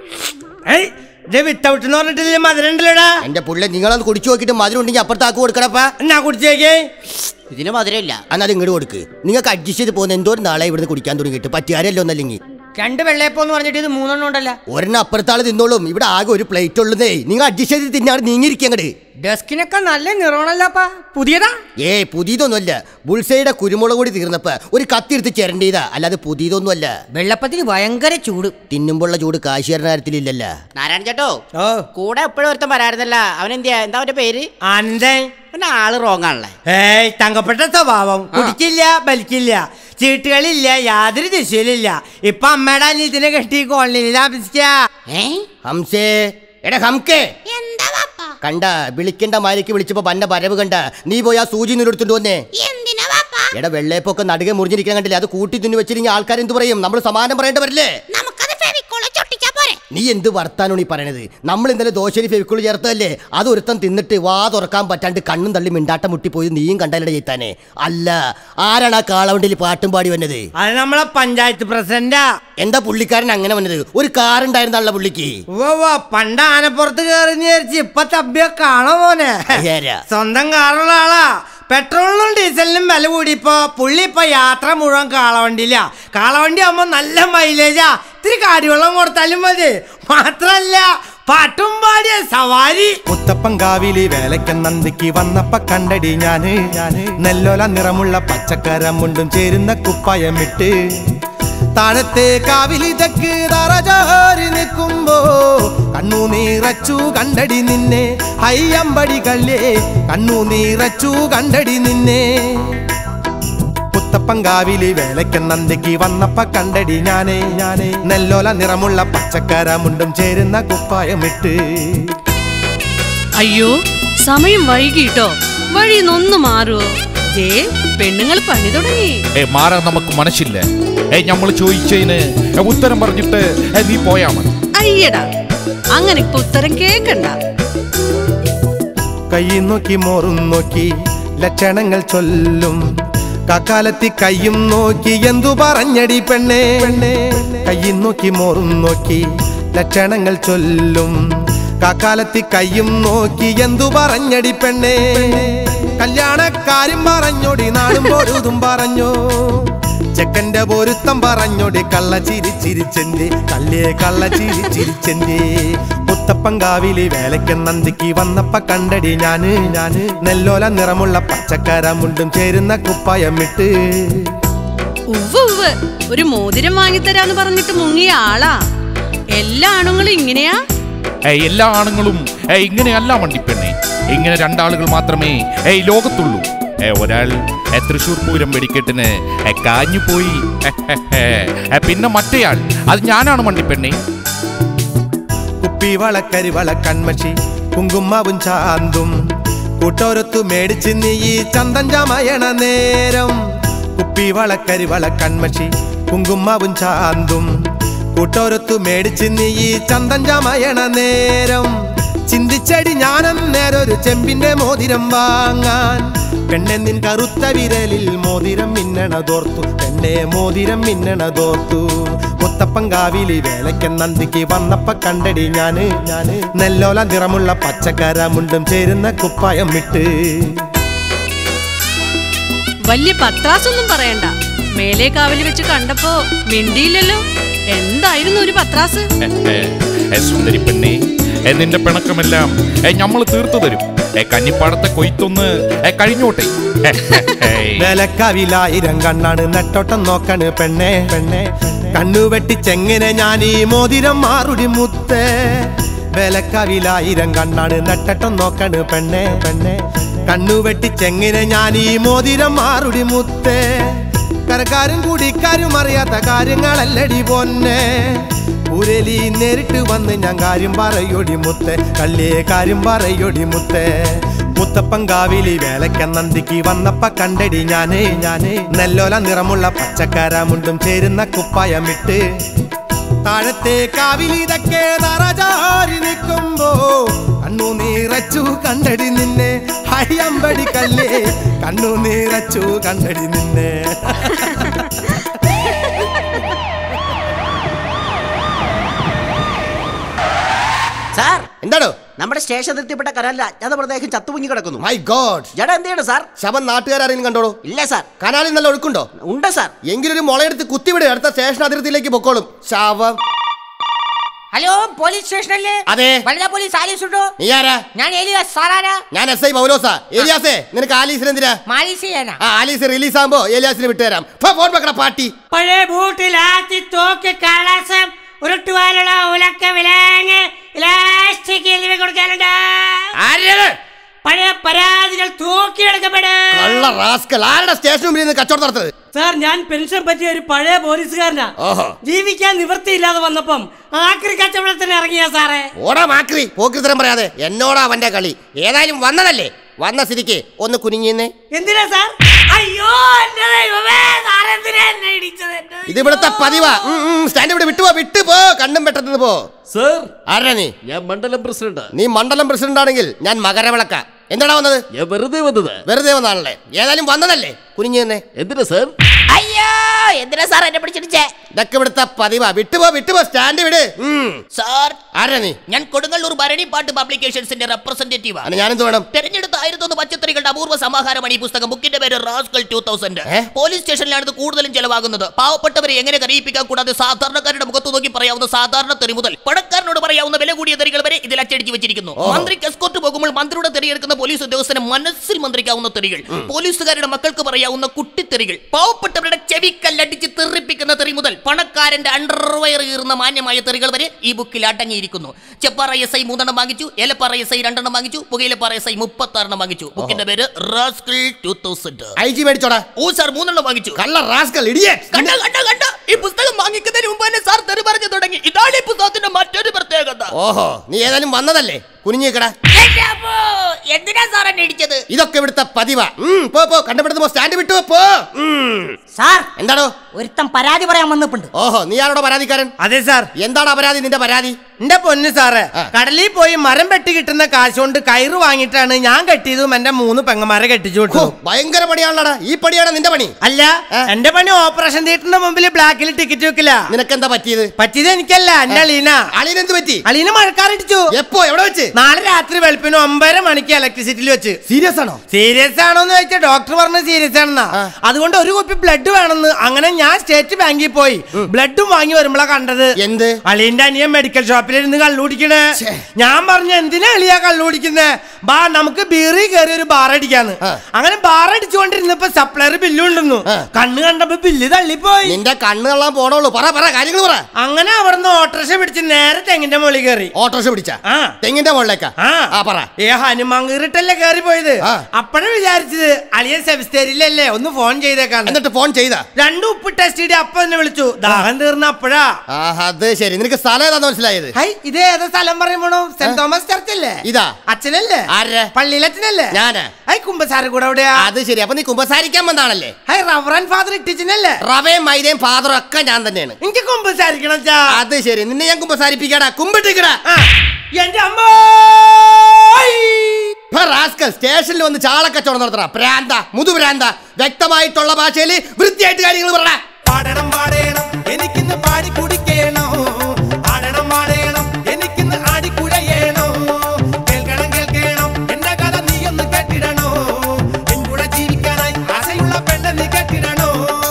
ഏയ് ഇത് വിത്തൗട്ട് എന്ന് പറഞ്ഞിട്ടില്ല മധുരം ഉണ്ടല്ലോടാ എന്റെ പുള്ള നിങ്ങളത് കുടിച്ചു നോക്കിയിട്ട് മധുരം ഉണ്ടെങ്കിൽ അപ്പുറത്താക്ക് കൊടുക്കണപ്പാ എന്നാ കുടിച്ചേക്കേ ഇതിന് മധുരമില്ല എന്നാൽ ഇങ്ങോട്ട് കൊടുക്ക് നിങ്ങൾക്ക് അഡ്ജസ്റ്റ് ചെയ്ത് പോകുന്ന എന്തോ ഒരു നാളെ ഇവിടുന്ന് കുടിക്കാൻ തുടങ്ങിയിട്ട് പറ്റിയാരല്ലോ ഒന്നല്ലെങ്കിൽ രണ്ട് വെള്ളയപ്പോന്ന് പറഞ്ഞിട്ട് ഇത് മൂന്നെണ്ണം ഉണ്ടല്ലോ ഒരെണ്ണം അപ്പുറത്താള് തിന്നോളും ഇവിടെ ആകെ ഒരു പ്ലേറ്റ് ഉള്ളതേ നിങ്ങൾ അഡ്ജസ്റ്റ് ചെയ്ത് തിന്നാണ് നീങ്ങിയിരിക്കങ്ങട് ഡെസ്കിനൊക്കെ നല്ല നിറമാണല്ലോപ്പാ പുതിയതാ ഏ പുതിയതൊന്നുമല്ല ബുൾസൈയുടെ കുരുമുളക് കൂടി തീർന്നപ്പോ ഒരു കത്തിയെടുത്ത് ചിരണ്ടിയതാ അല്ലാതെ പുതിയതൊന്നുമല്ല വെള്ളപ്പത്തിന് ഭയങ്കര ചൂട് തിന്നുമ്പോഴുള്ള ചൂട് കാശിയറിന്റെ കാര്യത്തിലില്ലല്ല നാരായണ ചേട്ടോ ഓ കൂടെ എപ്പോഴും ഒരുത്തൻ വരായിരുന്നല്ല അവൻ എന്തിയാ എന്താ അവന്റെ പേര് ആനന്ദൻ പിന്നെ ആള് റോങ് ആണല്ലേ ഏയ് തങ്കപ്പെട്ട സ്വഭാവം കുടിക്കില്ല ബലിക്കില്ല ചീട്ടുകളില്ല യാതൊരു ദിശയിലില്ല ഇപ്പൊ അമ്മയുടെ അനിയത്തിനെ കെട്ടി കോളനിയിൽ താമസിക്കാ ഹംസേ എടാ ഹംകേ കണ്ട വിളിക്കേണ്ട മാരിക്ക് വിളിച്ചപ്പോ പന്ന വരവ് കണ്ട നീ പോയി ആ സൂചി നിലെടുത്തിട്ട് വന്നേ എടാ വെള്ളയപ്പൊക്കെ നടുകെ മുറിഞ്ഞിരിക്കാൻ കണ്ടില്ലേ അത് കൂട്ടി തുന്നി വെച്ചിരിക്കുന്ന ആൾക്കാർ എന്ത് പറയും നമ്മൾ സമാനം പറയേണ്ട വരില്ലേ നീ എന്ത് വർത്താനാണ് ഈ പറയണത് നമ്മൾ ഇന്നലെ ദോശരി ഫെവിക്കുൾ ചേർത്തതല്ലേ അത് ഒരുത്തം തിന്നിട്ട് വാ തുറക്കാൻ പറ്റാണ്ട് കണ്ണും തള്ളി മിണ്ടാട്ടം മുട്ടിപ്പോയി നീയും കണ്ടല്ലേ ചെയ്താനെ അല്ല ആരാണ് ആ കാളവണ്ടിയിൽ പാട്ടും പാടി വന്നത് അത് നമ്മളെ പഞ്ചായത്ത് പ്രസിഡന്റാ എന്താ പുള്ളിക്കാരൻ അങ്ങനെ വന്നത് ഒരു കാറുണ്ടായിരുന്നല്ല പുള്ളിക്ക് ഉവ്വ പണ്ട് ആനപ്പുറത്ത് കയറി വിചാരിച്ച് ഇപ്പൊ തബ്ബിയ കാണോ മോനെ ഏരാ. സ്വന്തം കാറുള്ള ആളാ പെട്രോളിനും ഡീസലിനും വില കൂടിയപ്പോ പുള്ളി ഇപ്പൊ യാത്ര മുഴുവൻ കാളവണ്ടിയില്ല കാളവണ്ടി ആവുമ്പോ നല്ല മൈലേജാ ഇത്തിരി കാടിവെള്ളം കൊടുത്താലും മതി മാത്രല്ല പാട്ടും പാടിയ സവാരി മുത്തപ്പങ്കാവിലി വേലയ്ക്ക് നന്ദിക്ക് വന്നപ്പ കണ്ടടി ഞാന് നെല്ലോല നിറമുള്ള പച്ചക്കര മുണ്ടും ചേരുന്ന കുപ്പായമിട്ട് താഴത്തെ കാവിലിതക്ക് തറചാരി നിൽക്കുമ്പോ കണ്ണു നീറച്ചു കണ്ടടി നിന്നെ അയ്യമ്പടി കള്ളേ കണ്ണു നീറച്ചു കണ്ടടി നിന്നെ മുത്തപ്പങ്കാവിലി വേലയ്ക്ക് നന്ദിക്ക് വന്നപ്പ കണ്ടടി ഞാനേ ഞാനേ നെല്ലോല നിറമുള്ള പച്ചക്കര മുണ്ടും ചേരുന്ന കുപ്പായമിട്ട് അയ്യോ സമയം വൈകിട്ടോ വഴി നൊന്നു മാറുവോ ദേ പെണ്ണുങ്ങൾ പണി തുടങ്ങി ഏ മാറാൻ നമുക്ക് മനസ്സില്ല ഏ നമ്മൾ ചോദിച്ചതിന് ഏ, ഉത്തരം പറഞ്ഞിട്ട് ഏ, നീ പോയാ മതി അയ്യടാ അങ്ങനെ ഇപ്പൊ ഉത്തരം കേക്കണ്ട കൈ നോക്കി മോറും നോക്കി ലക്ഷണങ്ങൾ ചൊല്ലും കാക്കാലത്തി കയ്യും നോക്കി എന്തു പറഞ്ഞടി പെണ്ണേ പെണ്ണേ കൈ നോക്കി മോറും നോക്കി ലക്ഷണങ്ങൾ ചൊല്ലും കാക്കാലത്തി കയ്യും നോക്കി എന്തു പറഞ്ഞടി പെണ്ണേ കല്യാണക്കാരും പറഞ്ഞോടി നാളും പൊഴുതും പറഞ്ഞോ ചെക്കന്റെ പൊരുത്തം പറഞ്ഞോടി കള്ള ചിരി ചിരിച്ചെന്റെ കള്ളിയെ കള്ള ചിരി ചിരിച്ചെന്റെ മുത്തപ്പങ്കാവിലി വേലയ്ക്ക് നന്ദിക്ക് വന്നപ്പ കണ്ടടി ഞാന് ഞാന് നെല്ലോല നിറമുള്ള പച്ചക്കര മുണ്ടും ചേരുന്ന കുപ്പായമിട്ട് ഉവ്വ് ഉവ്വ് ഒരു മോതിരം വാങ്ങിത്തരാന്ന് പറഞ്ഞിട്ട് മുങ്ങിയ ആളാ എല്ലാ ആണുങ്ങളും ഇങ്ങനെയാ ഏ, എല്ലാ ആണുങ്ങളും ഏ, ഇങ്ങനെയല്ല മണ്ടിപ്പെണ്ണെ ഇങ്ങനെ രണ്ടാളുകൾ മാത്രമേ ഏ, ഈ ലോകത്തുള്ളൂ ഏ, ഒരാൾ ഏ, തൃശൂർ പൂരം വെടിക്കെട്ടിന് ഏ, കാഞ്ഞു പോയി ഏ, പിന്നെ മറ്റേയാൾ അത് ഞാനാണ് മണ്ടിപ്പെണ്ണെ കുപ്പിവള കരിവള കൺമഷി കുങ്കുമാവും ചാന്തും കൂട്ടോരത്തു മേടിച്ച് നീ ഈ ചന്തം ചമയണ നേരം കുപ്പി വളക്കരി വള കൺമഷി കുങ്കുമാവും ചാന്തും കൂട്ടോരത്തു മേടിച്ച് നീ ഈ ചന്തം ചമയണ നേരം ചിന്തിച്ചടി ഞാനും നേരൊരു ചെമ്പിന്റെ മോതിരം വാങ്ങാൻ പെണ്ണെ നിൻ കറുത്ത വിരലിൽ മോതിരം മിന്നണതോർത്തു പെണ്ണെ മോതിരം മിന്നണതോർത്തു മുത്തപ്പങ്കാവിലി വേലയ്ക്ക് നന്ദിക്ക് വന്നപ്പ കണ്ടടി ഞാന് ഞാന് നെല്ലോല നിറമുള്ള പച്ചക്കര മുണ്ടും ചേരുന്ന കുപ്പായം ഇട്ട് വലിയ പത്രാസൊന്നും പറയണ്ട മേലെ കാവലി വെച്ച് കണ്ടപ്പോ മിണ്ടിയില്ലല്ലോ എന്തായിരുന്നു ഒരു പത്രാസ് ഏ, ഏ, ഏ, സുന്ദരി പെണ്ണേ ഏ, നിന്റെ പിണക്കമെല്ലാം ഏ, ഞമ്മള് തീർത്തു തരും ഏ, കന്നിപ്പാടത്തെ കൊയ്ത്തൊന്ന് ഏ, കഴിഞ്ഞോട്ടെ ഏ, ഏ, ഏയ്. വേലക്കാവിലായിരം കണ്ണാണ് നെട്ടോട്ടം നോക്കണ് പെണ്ണെ പെണ്ണെ കണ്ണുവെട്ടിച്ചെങ്ങനെ ഞാൻ ഈ മോതിരം മാറുടി മുത്തേ വേലക്കാവിലായിരം കണ്ണാണ് നെട്ടട്ടം നോക്കണ് പെണ്ണെ പെണ്ണെ കണ്ണുവെട്ടിച്ചെങ്ങനെ ഞാൻ ഈ മോതിരം മാറുടി മുത്തേ കരക്കാരും കൂടിക്കാരും അറിയാത്ത കാര്യങ്ങളല്ലടി പൊന്നെ ഉരലി നേരിട്ട് വന്ന് ഞാൻ കാര്യം പറയൊടി മുത്തേ കള്ളിയെ കാര്യം പറയൊടി മുത്തേ മുത്തപ്പങ്കാവിലി വേലയ്ക്ക നന്ദിക്ക് വന്നപ്പ കണ്ടടി ഞാന് ഞാന് നെല്ലോല നിറമുള്ള പച്ചക്കര മുണ്ടും ചേരുന്ന കുപ്പായമിട്ട് താഴത്തെ കാവിലിതൊക്കെ തറചാരി നിൽക്കുമ്പോ കണ്ണു നീറച്ചു കണ്ടടി നിന്നെ ഹയ്യമ്പടി കല്ലേ കണ്ണു നീറച്ചു കണ്ടടി നിന്നെ സാർ എന്താണോ നമ്മുടെ സ്റ്റേഷൻ എത്തിപ്പെട്ട കനാലിൽ അജ്ഞാത മൃതദേഹം ചത്തുപുങ്ങി കിടക്കുന്നു മൈ ഗോഡ് ജഡ എന്ത് ചെയ്യണം സാർ ശവം നാട്ടുകാരെങ്കിലും കണ്ടോളൂ ഇല്ല സാർ കനാലിൽ നല്ല ഒഴുക്കുണ്ടോ ഉണ്ട് സാർ എങ്കിലൊരു മുളയെടുത്ത് കുത്തിവിട് അടുത്ത സ്റ്റേഷൻ അതിർത്തിയിലേക്ക് പൊക്കോളും ശവം ഹലോ പോലീസ് സ്റ്റേഷനല്ലേ അതെ. വനിതാ പോലീസ് ആലീസ് ഉണ്ടോ നീ ആരാ ഞാൻ ഏലിയാസ് സാറാരാ ഞാൻ എസ് ഐ പൗലോസാ ഏലിയാസേ നിനക്ക് ആലീസിന് എന്തിനാ മാലീസ് ചെയ്യാനാ ആ ആലീസ് റിലീസ് ആകുമ്പോ ഏലിയാസിന് വിട്ടുതരാം ഫോ, ഫോൺ വെക്കണ പാട്ടി പഴയ ബൂട്ടിലാത്തി തോക്ക് കളസം ഉരുട്ടുവാലുള്ള ഉലക്ക വിലങ്ങ് ഇലാസ്റ്റിക് എന്നിവ കൊടുക്കാനുണ്ട് പഴയ പരാതികൾ തൂക്കിയെടുക്കപ്പെടും കള്ള റാസ്കൽ ആരുടെ സ്റ്റേഷൻ മുമ്പിൽ നിന്ന് കച്ചവടം നടത്തത് സാർ ഞാൻ പെൻഷൻ പറ്റിയ ഒരു പഴയ പോലീസുകാരനാ ഓഹോ ജീവിക്കാൻ നിവൃത്തിയില്ലാതെ വന്നപ്പം ആക്രി കച്ചവടത്തിന് ഇറങ്ങിയ സാറേ ഓടാ മാക്രി പോക്കിത്തരം പറയാതെ എന്നോടാ അവന്റെ കളി ഏതായാലും വന്നതല്ലേ വന്ന സ്ഥിതിക്ക് ഒന്ന് കുനിഞ്ഞിന്നേ എന്തിനാ സാർ അയ്യോ എന്റെ ദൈവമേ സാറെന്തിനാ എന്നെ ഇടിച്ചത് എന്റെ ഇത് ഇവിടുത്തെ പതിവാ ഉം, ഉം, സ്റ്റാൻഡ് ഇവിടെ വിട്ടുപോ വിട്ടുപോ കണ്ണും പെട്ടെന്ന് പോ സർ ആരാ നീ ഞാൻ മണ്ഡലം പ്രസിഡന്റ് നീ മണ്ഡലം പ്രസിഡന്റ് ആണെങ്കിൽ ഞാൻ മകരവിളക്ക എന്താടാ വന്നത് ഞാൻ വെറുതെ വന്നത് വെറുതെ വന്നാണല്ലേ ഏതായാലും വന്നതല്ലേ കുനിഞ്ഞു തന്നെ എന്തിനാ സർ അയ്യോ എന്തിനാ സാർ എന്നെ പിടിച്ചിടിച്ചേ ഇതൊക്കെ ഇവിടുത്തെ പതിവാ വിട്ടുപോ വിട്ടുപോ സ്റ്റാൻഡ് വിട് ഉം. സാർ ആരാ നീ ഞാൻ കൊടുങ്ങല്ലൂർ ഭരണിപ്പാട്ട് പബ്ലിക്കേഷൻസിന്റെ റെപ്രസെന്റേറ്റീവ് അല്ല, ഞാനെന്ത് വേണം തെരഞ്ഞെടുത്ത ആയിരത്തൊന്ന് പച്ചത്തറികളുടെ അപൂർവ സമാഹാരമാണ് ഈ പുസ്തകം ബുക്കിന്റെ പേര് റാസ്കൽ ടൂ തൗസൻഡ് ഏ? പോലീസ് സ്റ്റേഷനിലാണ് ഇത് കൂടുതലും ചെലവാകുന്നത് പാവപ്പെട്ടവരെ എങ്ങനെ കരയിപ്പിക്കാൻ കൂടാതെ സാധാരണക്കാരുടെ മുഖത്ത് നോക്കി പറയാവുന്ന സാധാരണ തെറി മുതൽ പണക്കാരനോട് പറയാവുന്ന വില കൂടിയ തെറികൾ വരെ ഇതിൽ അച്ചടിച്ച് വെച്ചിരിക്കുന്നു ഓഹോ. മന്ത്രിക്ക് എസ്കോർട്ട് പോകുമ്പോൾ മന്ത്രിയുടെ തെറിയെടുക്കുന്ന പോലീസ് ഉദ്യോഗസ്ഥന് മനസ്സിൽ മന്ത്രിക്കാവുന്ന തെറികൾ പോലീസുകാരുടെ മക്കൾക്ക് പറയാവുന്ന കുട്ടിത്തെറികൾ പാവപ്പെട്ടവരുടെ ചെവിക്കല്ലടിച്ച് തെറിപ്പിക്കുന്ന തെറി മുതൽ പണക്കാരന്റെ അണ്ടർവയർ കീറുന്ന മാന്യമായ തെറികൾ വരെ ഈ ബുക്കിൽ അടങ്ങിയിരിക്കുന്നു ചെപ്പാറ എസ് ഐ മൂന്നെണ്ണം വാങ്ങിച്ചു ഏലപ്പാറ എസ് ഐ രണ്ടെണ്ണം വാങ്ങിച്ചു പുകയിലപ്പാറ എസ് ഐ മുപ്പത്തി ആറെണ്ണം വാങ്ങിച്ചു ബുക്കിന്റെ പേര് rascal two thousand I G മേടിച്ചോടാ ഓ സാർ മൂന്നെണ്ണം വാങ്ങിച്ചു കള്ള റാസ്കൽ ഇടിയറ്റ് കണ്ട കണ്ട കണ്ട ഈ പുസ്തകം വാങ്ങിക്കുന്നതിന് മുമ്പ് തന്നെ സാർ തെറി പറഞ്ഞു തുടങ്ങി ഇതാണ് ഈ പുസ്തകത്തിന്റെ മറ്റൊരു പ്രത്യേകത ഓഹോ നീ ഏതായാലും വന്നതല്ലേ കുനിഞ്ഞിക്കടാ എന്റെ അമ്മോ, എന്തിനാ സാർ എന്നെ ഇടിച്ചത് ഇതൊക്കെ ഇവിടുത്തെ പതിവാ ഉം, പോ പോ കണ്ടുപിടുത്തം പോ സ്റ്റാൻഡ് വിട്ടു പോ ഉം. സാർ എന്താടോ ഒരുത്തം പരാതി പറയാൻ വന്നിട്ടുണ്ട് ഓഹോ നീ ആരോടോ പരാതിക്കാരൻ അതെ സാർ എന്താണ് പരാതി നിന്റെ പരാതി എന്റെ പൊന്ന് സാറേ കടലിൽ പോയി മരം വെട്ടി കിട്ടുന്ന കാശ് കൊണ്ട് കയറ് വാങ്ങിയിട്ടാണ് ഞാൻ കെട്ടിയതും എന്റെ മൂന്ന് പെങ്ങന്മാരെ കെട്ടിച്ചു ഹോ, വിട്ടു ഭയങ്കര പണിയാണല്ലോടാ ഈ പണിയാണ് നിന്റെ പണി അല്ല എന്റെ പണി ഓപ്പറേഷൻ തിയേറ്ററിന്റെ മുമ്പിൽ ബ്ലാക്കിൽ ടിക്കറ്റ് വെക്കില്ല നിനക്കെന്താ പറ്റിയത് പറ്റിയത് എനിക്കല്ല എന്റെ അളീന അളിയൻ എന്ത് പറ്റി അളീന മഴക്കാറിടിച്ചു എപ്പോ എവിടെ വെച്ച് നാളെ രാത്രി വെളുപ്പിന് ഒമ്പതര മണിക്ക് ഇലക്ട്രിസിറ്റിയിൽ വെച്ച് സീരിയസ് ആണോ സീരിയസ് ആണോന്ന് ചോദിച്ചാൽ ഡോക്ടർ പറഞ്ഞ സീരിയസ് ആണെന്നാ അതുകൊണ്ട് ഒരു കുപ്പി ബ്ലഡ് വേണമെന്ന് അങ്ങനെ ഞാൻ സ്റ്റേറ്റ് ബാങ്കിൽ പോയി ബ്ലഡും വാങ്ങി വരുമ്പോഴാ കണ്ടത് എന്ത് അളിയന്റെ അനിയൻ മെഡിക്കൽ ഷോപ്പിൽ ഇരുന്ന് കള്ളുടിക്കണേ ഞാൻ പറഞ്ഞു എന്തിനാ അളിയാ കള്ളുടിക്കുന്നേ ബാ നമുക്ക് ബീറി കയറി ഒരു ബാർ അടിക്കാന്ന് അങ്ങനെ ബാർ അടിച്ചുകൊണ്ടിരുന്നപ്പോ സപ്ലയർ ബില്ല് ഉണ്ടെന്നു കണ്ണ് കണ്ടപ്പോ ബില്ല് തള്ളിപ്പോയി നിന്റെ കണ്ണ് കള്ളാൻ പോണോളൂ പറ പറ കാര്യങ്ങൾ പറ അങ്ങനെ അവിടുന്ന് ഓട്ടോറിക്ഷ പിടിച്ച് നേരെ തെങ്ങിന്റെ മുകളിൽ കയറി ഓട്ടോറിക്ഷ പിടിച്ച ആ തെങ്ങിന്റെ മുകളിലേക്കാ ആ ആ പറ ഏ ഹനുമാൻ കീറിട്ടല്ലേ കയറി പോയത് ആ. അപ്പഴേ വിചാരിച്ചത് അളിയൻ സെബിസ്റ്റേരിയിലല്ലേ ഒന്ന് ഫോൺ ചെയ്തേക്കാന്ന് എന്നിട്ട് ഫോൺ ചെയ്താ രണ്ടു ഉപ്പ് ടെസ്റ്റ് ചെയ്ത് അപ്പൊ എന്നെ വിളിച്ചു ദാഹം തീർന്ന അപ്പോഴാ ആ അത് ശരി നിനക്ക് സ്ഥലം ഏതാന്ന് മനസ്സിലായത് ഹൈ ഇത് ഏതാ സ്ഥലം പറയുമ്പോണോ സെന്റ് തോമസ് ചർച്ച് അല്ലേ ഇതാ അച്ഛനല്ലേ ആരെ പള്ളിയിലച്ഛനല്ലേ ഞാനാ ഹൈ കുമ്പസാര കൂടെ എവിടെയാ അത് ശരി അപ്പൊ നീ കുമ്പസാരിക്കാൻ വന്നാണല്ലേ ഹൈ റവറൻ ഫാദർ ഇട്ടിച്ചനല്ലേ റവയും മൈദയും ഫാദറും ഒക്കെ ഞാൻ തന്നെയാണ് എനിക്ക് കുമ്പസാരിക്കണം ചാ അത് ശരി നിന്നെ ഞാൻ കുമ്പസാരിപ്പിക്കടാ കുമ്പിട്ടിക്കടാ എന്റെ അമ്മ റാസ്കൽ സ്റ്റേഷനിൽ വന്ന് ചാളക്കച്ചവടം നടത്തണ പ്രാന്ത മുതുഭ്രാന്ത വ്യക്തമായിട്ടുള്ള ഭാഷയിൽ വൃത്തിയായിട്ട് കാര്യങ്ങൾ പറയണ പാടണം പാടേണം എനിക്കിന്ന് പാടി കുടിക്കേണോ ആടണം പാടേണം എനിക്കിന്ന് ആടി കുഴയേണോ കേൾക്കണം കേൾക്കണം എന്റെ കഥ നീ ഒന്ന് കേട്ടിടണോ എൻ കൂടെ ജീവിക്കാനായി ആശയുള്ള പെണ്ണെ നീ കേട്ടിടണോ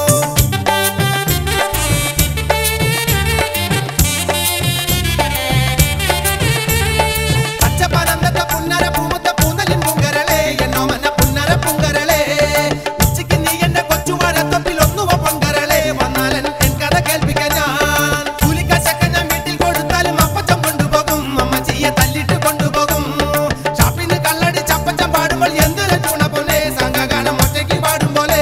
പച്ചപ്പനന്തത്ത പുന്നര പൂമുത്ത പൂന്തലിൻ പൂങ്കരളെ എന്നോ മന പുന്നര പൂങ്കരളെ ഉച്ചയ്ക്ക് നീ എന്റെ കൊച്ചുവാഴത്തൊട്ടിൽ ഒന്നുവ പൊങ്കരളെ വന്നാലൻ എൻ കഥ കേൾപ്പിക്കാൻ ഞാൻ കൂലിക്കാശൊക്കെ ഞാൻ വീട്ടിൽ കൊടുത്താലും അപ്പച്ചൻ കൊണ്ടുപോകും അമ്മച്ചിയെ തല്ലിട്ട് കൊണ്ടുപോകും ഷാപ്പിന് കള്ളടി ചപ്പച്ചൻ പാടുമ്പോൾ എന്തൊരു ചൂണ പോലെ സംഘഗാനം ഒറ്റയ്ക്ക് പാടും പോലെ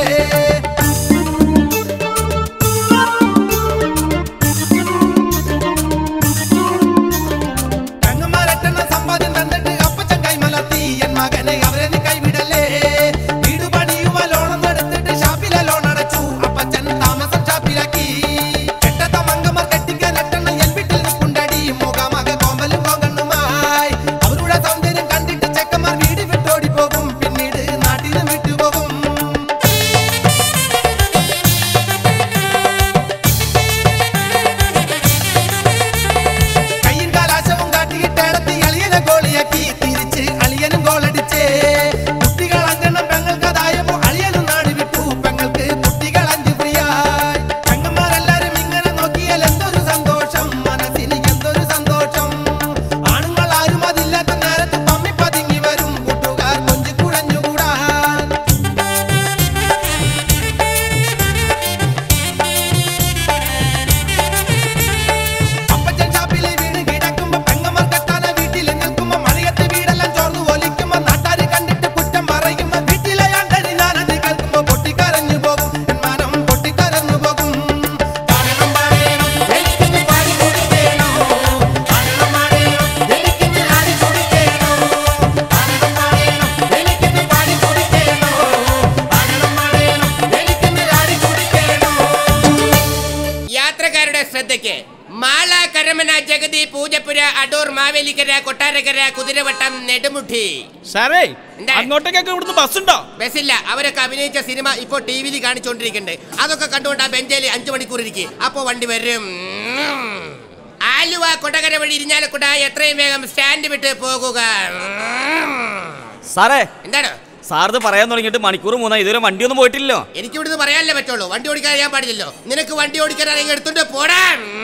പെങ്ങന്മാരെട്ടെണ്ണം സമ്പാദ്യം തന്നിട്ട് അപ്പച്ചൻ കൈമലർത്തി എൻ മകനെ അവരെ നീ കൈവിടല്ലേ വീട് പണിയുവാൻ ലോണം എടുത്തിട്ട് ഷാപ്പിലെ ലോൺ അടച്ചു അപ്പച്ചൻ താമസം ഷാപ്പിലാക്കി കെട്ടത്ത മങ്കമാർ കെട്ടിക്കാൻ എട്ടെണ്ണം എൻ വീട്ടിൽ നിൽക്കുണ്ടടി മുഖമക കോമ്പലും കോങ്കണ്ണുമായി അവരുടെ സൗന്ദര്യം കണ്ടിട്ട് ചെക്കന്മാർ വീട് വിട്ടോടി പോകും പിന്നീട് നാട്ടിലും വിട്ടുപോകും കയ്യും കാലാശവും കാട്ടിയിട്ട് ഇടത്തി അളിയനെ ഗോളിയാക്കി തിരിച്ച് അളിയനും ഗോളടിച്ചേ കുട്ടികൾ അഞ്ചെണ്ണം പെങ്ങൾക്കതായപ്പോ അളിയനും നാട് വിട്ടു പെങ്ങൾക്ക് കുട്ടികൾ അഞ്ച് ഫ്രീയായി പെങ്ങന്മാരെല്ലാരും ഇങ്ങനെ നോക്കിയാൽ എന്തൊരു സന്തോഷം മനസ്സിന് എന്തൊരു സന്തോഷം ആണുങ്ങൾ ആരും അതില്ലാത്ത നേരത്ത് പമ്മി പതുങ്ങി വരും കൂട്ടുകാർ കൊഞ്ചു കുഴഞ്ഞുകൂടാൻ അപ്പച്ചൻ ഷാപ്പിലെ വീട് കിടക്കുമ്പോ പെങ്ങന്മാർ കെട്ടാന വീട്ടിൽ നിൽക്കുമ്പോ മണിയത്തെ വീടെല്ലാം ചോർന്നു ഒലിക്കുമ്പോ നാട്ടാര് കണ്ടിട്ട് കുറ്റം പറയുമ്പോ വീട്ടിലെ ആണ്ടടി ഞാനത് കേൾക്കുമ്പോ പൊട്ടിക്കരഞ്ഞു പോകും എൻ മനം പൊട്ടിക്കരഞ്ഞു പോകും പാടണം പാടേണം എനിക്കിന്ന് പാടി കൊടുക്കേണോ പാടണം പാടേണം എനിക്കിന്ന് ആടി കൊടുക്കേണോ പാടണം പാടേണം എനിക്കിന്ന് പാടി കൊടുക്കേണോ പാടണം പാടേണം എനിക്കിന്ന് ആടി കൊടുക്കേണോ യാത്രക്കാരുടെ ശ്രദ്ധയ്ക്ക് മാള കരമന ജഗതി പൂജപ്പുര അടൂർ മാവേലിക്കര കൊട്ടാരക്കര കുതിരവട്ടം നെടുമുട്ടി സാറേ അങ്ങോട്ടേക്കൊക്കെ ഇവിടുന്ന് ബസ് ഉണ്ടോ ബസ്സില്ല അവരൊക്കെ അഭിനയിച്ച സിനിമ ഇപ്പൊ ടി വിയിൽ കാണിച്ചോണ്ടിരിക്കുന്നുണ്ട് അതൊക്കെ കണ്ടുകൊണ്ട് ആ ബെഞ്ചേല് അഞ്ചു മണിക്കൂർ ഇരിക്കും അപ്പോ വണ്ടി വരും ആലുവ കൊടകര വഴി ഇരിഞ്ഞാലക്കുട എത്രയും വേഗം സ്റ്റാൻഡ് വിട്ട് പോകുക സാറേ എന്താണ് സാറിത് പറയാൻ തുടങ്ങിയിട്ട് മണിക്കൂർ മൂന്നായി ഇതുവരെ വണ്ടിയൊന്നും പോയിട്ടില്ലല്ലോ എനിക്ക് ഇവിടുന്ന് പറയാനല്ലേ പറ്റുള്ളൂ വണ്ടി ഓടിക്കാൻ അറിയാൻ പാടില്ലല്ലോ നിനക്ക് വണ്ടി ഓടിക്കാൻ ആരെങ്കിലും എടുത്തോണ്ട് പോടാ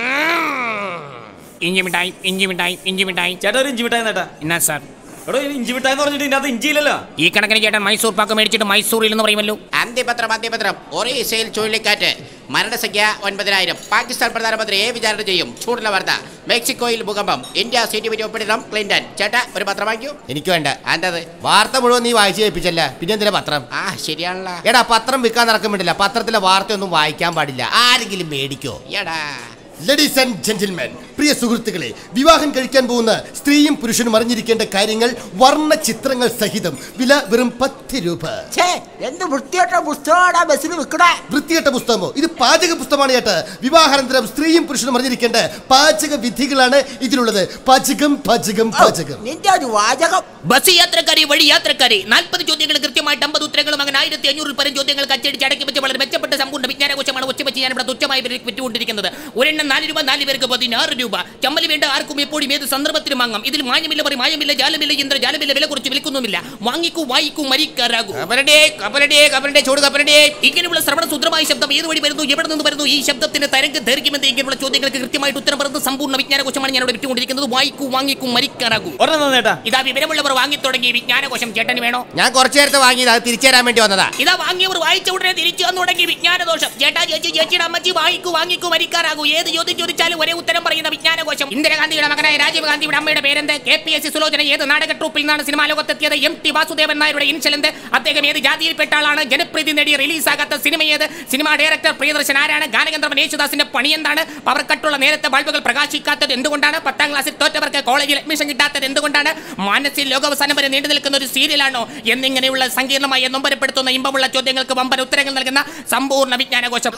ഇഞ്ചി മിഠായി ഇഞ്ചി മിഠായി ഇഞ്ചി മിഠായി ചേട്ടാ ഒരു ഇഞ്ചി മിഠായി നേട്ടാ എന്നാ സാർ എടോ ഇത് ഇഞ്ചി മിഠായി എന്ന് പറഞ്ഞിട്ട് ഇതിനകത്ത് ഇഞ്ചിയില്ലല്ലോ ഈ കണക്കിന് ചേട്ടൻ മൈസൂർ പാക്ക് മേടിച്ചിട്ട് മൈസൂരിൽ എന്ന് പറയുമല്ലോ അന്ത്യപത്രം അന്ത്യപത്രം ഒറീസയിൽ ചുഴലിക്കാറ്റ് മരണസംഖ്യ ഒൻപതിനായിരം പാകിസ്ഥാൻ പ്രധാനമന്ത്രിയെ വിചാരണ ചെയ്യും ചൂടുള്ള വാർത്ത മെക്സിക്കോയിൽ ഭൂകമ്പം ഇന്ത്യ സീറ്റ് പറ്റി ഒപ്പിടണം ക്ലിന്റൺ ചേട്ടാ ഒരു പത്രം വാങ്ങിക്കൂ എനിക്ക് വേണ്ട ആൻ്റത് വാർത്ത മുഴുവൻ നീ വായിച്ചു കേൾപ്പിച്ചല്ല പിന്നെ എന്തിനാ പത്രം ആ ശരിയാണല്ലോ എടാ പത്രം വിൽക്കാൻ നടക്കാൻ വേണ്ടില്ല പത്രത്തിലെ വാർത്തയൊന്നും വായിക്കാൻ പാടില്ല ആരെങ്കിലും മേടിക്കോ എടാ ലേഡീസ് ആൻഡ് ജെന്റിൽമെൻ പ്രിയ സുഹൃത്തുക്കളെ വിവാഹം കഴിക്കാൻ പോകുന്ന സ്ത്രീയും പുരുഷനും അറിഞ്ഞിരിക്കേണ്ട കാര്യങ്ങൾ വർണ്ണ ചിത്രങ്ങൾ സഹിതം വില വെറും പത്ത് രൂപ ഛേ എന്ത് വൃത്തിയായിട്ട പുസ്തകമാണ് ബസ്സിൽ വിൽക്കണേ വൃത്തികെട്ട പുസ്തകമോ ഇത് പാചക പുസ്തകമാണ് ചേട്ടാ വിവാഹാനന്തരം സ്ത്രീയും പുരുഷനും അറിഞ്ഞിരിക്കേണ്ട പാചക വിധികളാണ് ഇതിലുള്ളത് പാചകം പാചകം പാചകം നിന്റെ ഒരു വാചകം ബസ് യാത്രക്കാരെ വഴി യാത്രക്കാരെ നാൽപ്പത് ചോദ്യങ്ങൾ കൃത്യമായിട്ട് അമ്പത് ഉത്തരങ്ങളും അങ്ങനെ ആയിരത്തി അഞ്ഞൂറിൽ പരം ചോദ്യങ്ങൾക്ക് അച്ചടിച്ച് അടക്കി വെച്ച് വളരെ മെച്ചപ്പെട്ട സമ്പൂർണ്ണ വിജ്ഞാനകോശമാണ് ഉച്ചവെച്ച് ഞാൻ ഇവിടെ തുച്ഛമായി വിലയ്ക്ക് വിറ്റുകൊണ്ടിരിക്കുന്നത് ഒരെണ്ണം നാല് രൂപ നാല് പേർക്ക് പതിനാറ് രൂപ ചമ്മല് വേണ്ട ആർക്കും എപ്പോഴും ഏത് സന്ദർഭത്തിലും വാങ്ങാം ഇതിൽ മായമില്ല പറയും മായമില്ല ജാലമില്ല ഇന്ദ്ര ജാലമില്ല വില കുറിച്ച് വിൽക്കുന്നുമില്ല വാങ്ങിക്കൂ വായിക്കൂ മരിക്കാറാകൂ കപലടേ കപലടേ കപലടേ ചൂട് കപലടേ ഇങ്ങനെയുള്ള ശ്രവണ സൂത്രമായ ശബ്ദം ഏത് വഴി വരുന്നു എവിടെ നിന്ന് വരുന്നു ഈ ശബ്ദത്തിന്റെ തരംഗ ദൈർഘ്യമെന്ന് ഇങ്ങനെയുള്ള ചോദ്യങ്ങൾക്ക് കൃത്യമായിട്ട് ഉത്തരം പറയുന്നത് സമ്പൂർണ്ണ വിജ്ഞാനകോശമാണ് ഞാൻ ഇവിടെ വിറ്റുകൊണ്ടിരിക്കുന്നത് വായിക്കൂ വാങ്ങിക്കൂ മരിക്കാറാകൂ ഒരെണ്ണം നേട്ടാ ഇതാ വിവരമുള്ളവർ വാങ്ങി തുടങ്ങി വിജ്ഞാനകോശം ചേട്ടന് വേണോ ഞാൻ കുറച്ചു നേരത്തെ വാങ്ങിയത് അത് തിരിച്ചു തരാൻ വേണ്ടി വന്നതാ ഇതാ വാങ്ങിയവർ വായിച്ച ഉടനെ തിരിച്ചു വന്നു തുടങ്ങി വിജ്ഞാനദോഷം ചേട്ടാ ചേച്ചി ചേച്ചിയുടെ അമ്മച്ചി വാങ്ങിക്കൂ വാങ്ങിക്കൂ മരിക്കാറാകൂ ഏത് ചോദ്യം ചോദിച്ചാലും ഒരേ ഉത്തരം പറയുന്ന വിജ്ഞാനകോശം ഇന്ദിരാഗാന്ധിയുടെ മകനായ രാജീവ് ഗാന്ധിയുടെ അമ്മയുടെ പേരെന്ത് K P S C Sulochana ഏത് നാടക ട്രൂപ്പിൽ നിന്നാണ് സിനിമാ ലോകത്തെത്തിയത് എം ടി വാസുദേവൻ നായരുടെ ഇൻഷൽ എന്ത് അദ്ദേഹം ഏത് ജാതിയിൽപ്പെട്ട ആളാണ് ജനപ്രീതി നേടി റിലീസാകാത്ത സിനിമ ഏത് സിനിമാ ഡയറക്ടർ പ്രിയദർശൻ ആരാണ് ഗാനഗന്ധർവൻ യേശുദാസിന്റെ പണി എന്താണ് പവർ കട്ടുള്ള നേരത്തെ ബൾബുകൾ പ്രകാശിക്കാത്തത് എന്തുകൊണ്ടാണ് പത്താം ക്ലാസ്സിൽ തോറ്റവർക്ക് കോളേജിൽ അഡ്മിഷൻ കിട്ടാത്തത് എന്തുകൊണ്ടാണ് മനസ്സിൽ ലോകാവസാനം വരെ നീണ്ടു നിൽക്കുന്ന ഒരു സീരിയലാണോ എന്നിങ്ങനെയുള്ള സങ്കീർണമായ നൊമ്പരപ്പെടുത്തുന്ന ഇമ്പമുള്ള ചോദ്യങ്ങൾക്ക് വമ്പൻ ഉത്തരങ്ങൾ നൽകുന്ന സമ്പൂർണ്ണ വിജ്ഞാനകോശം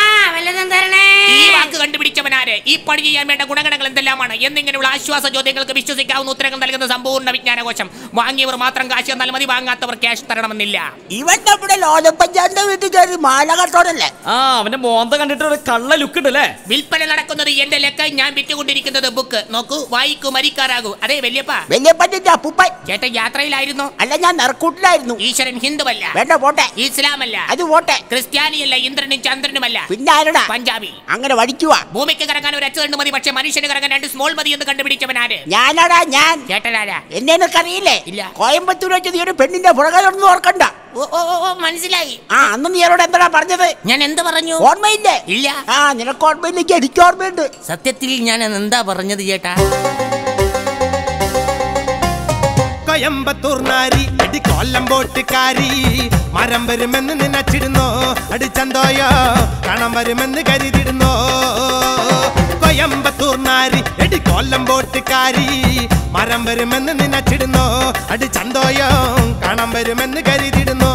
ഈ വാക്ക് കണ്ടുപിടിച്ചവനാര് ഈ പണി ചെയ്യാൻ വേണ്ട ഗുണഗണങ്ങൾ എന്തെല്ലാമാണ് എന്നിങ്ങനെയുള്ള ആശ്വാസ ചോദ്യങ്ങൾക്ക് വിശ്വസിക്കാവുന്ന ഉത്തരങ്ങൾ നൽകുന്ന സമ്പൂർണ്ണ വിജ്ഞാനകോശം വാങ്ങിയവർ മാത്രം കാശ് തന്നാൽ മതി വാങ്ങാത്തവർ ക്യാഷ് തരണമെന്നില്ല ഇവൻ നമ്മുടെ ലോലപ്പഞ്ചാന്റെ വീട്ടിൽ കയറി മാല കട്ടോടല്ലേ ആ അവന്റെ മോന്ത കണ്ടിട്ട് ഒരു കള്ള ലുക്ക് ഉണ്ട് അല്ലേ വിൽപ്പന നടക്കുന്നത് എന്റെ ലെക്ക ഞാൻ വിറ്റുകൊണ്ടിരിക്കുന്നത് ബുക്ക് നോക്കൂ വായിക്കൂ മരിക്കാറാകൂ അതെ വല്യപ്പ വല്യപ്പന്റെ അപ്പൂപ്പൻ ചേട്ടൻ യാത്രയിലായിരുന്നു അല്ല ഞാൻ നറുക്കൂട്ടിലായിരുന്നു ഈശ്വരൻ ഹിന്ദുവല്ല വേണ്ട പോട്ടെ ഇസ്ലാമല്ല അത് പോട്ടെ ക്രിസ്ത്യാനിയല്ല ഇന്ദ്രനും ചന്ദ്രനുമല്ല പിന്നെ ആരടാ പഞ്ചാബി അങ്ങനെ വടിക്കുവാ ഭൂമിക്ക് കറങ്ങാൻ ഒരു അച്ചുതണ്ട് മതി പക്ഷെ മനുഷ്യന് കറങ്ങാൻ രണ്ട് സ്മോൾ മതി എന്ന് കണ്ടുപിടിച്ചവൻ ആര് ഞാനാടാ ഞാൻ ചേട്ടനാരാ എന്നെ നിനക്കറിയില്ലേ ഇല്ല കോയമ്പത്തൂർ വെച്ച് നീ ഒരു പെണ്ണിന്റെ പുറകെ ഓർക്കണ്ട ഓ ഓ ഓ, ഓ മനസ്സിലായി ആ അന്ന് നീ എന്നോട് എന്താടാ പറഞ്ഞത് ഞാൻ എന്ത് പറഞ്ഞു ഓർമ്മയില്ലേ ഇല്ല ആ നിനക്ക് ഓർമ്മയില്ലെങ്കിൽ എനിക്ക് ഓർമ്മയുണ്ട് സത്യത്തിൽ ഞാൻ എന്താ പറഞ്ഞത് ചേട്ടാ കോയമ്പത്തൂർ നാരി അടി കൊല്ലം ബോട്ടുകാരി മരം വരുമെന്ന് നനച്ചിടുന്നോ അടിച്ചന്തോയോ കണം വരുമെന്ന് കരുതിടുന്നോ കോയമ്പത്തൂർ നാരി എടി കൊല്ലം ബോട്ടുകാരി മരം വരുമെന്ന് നനച്ചിടുന്നോ അടിച്ചന്തോയോ കണം വരുമെന്ന് കരുതിടുന്നോ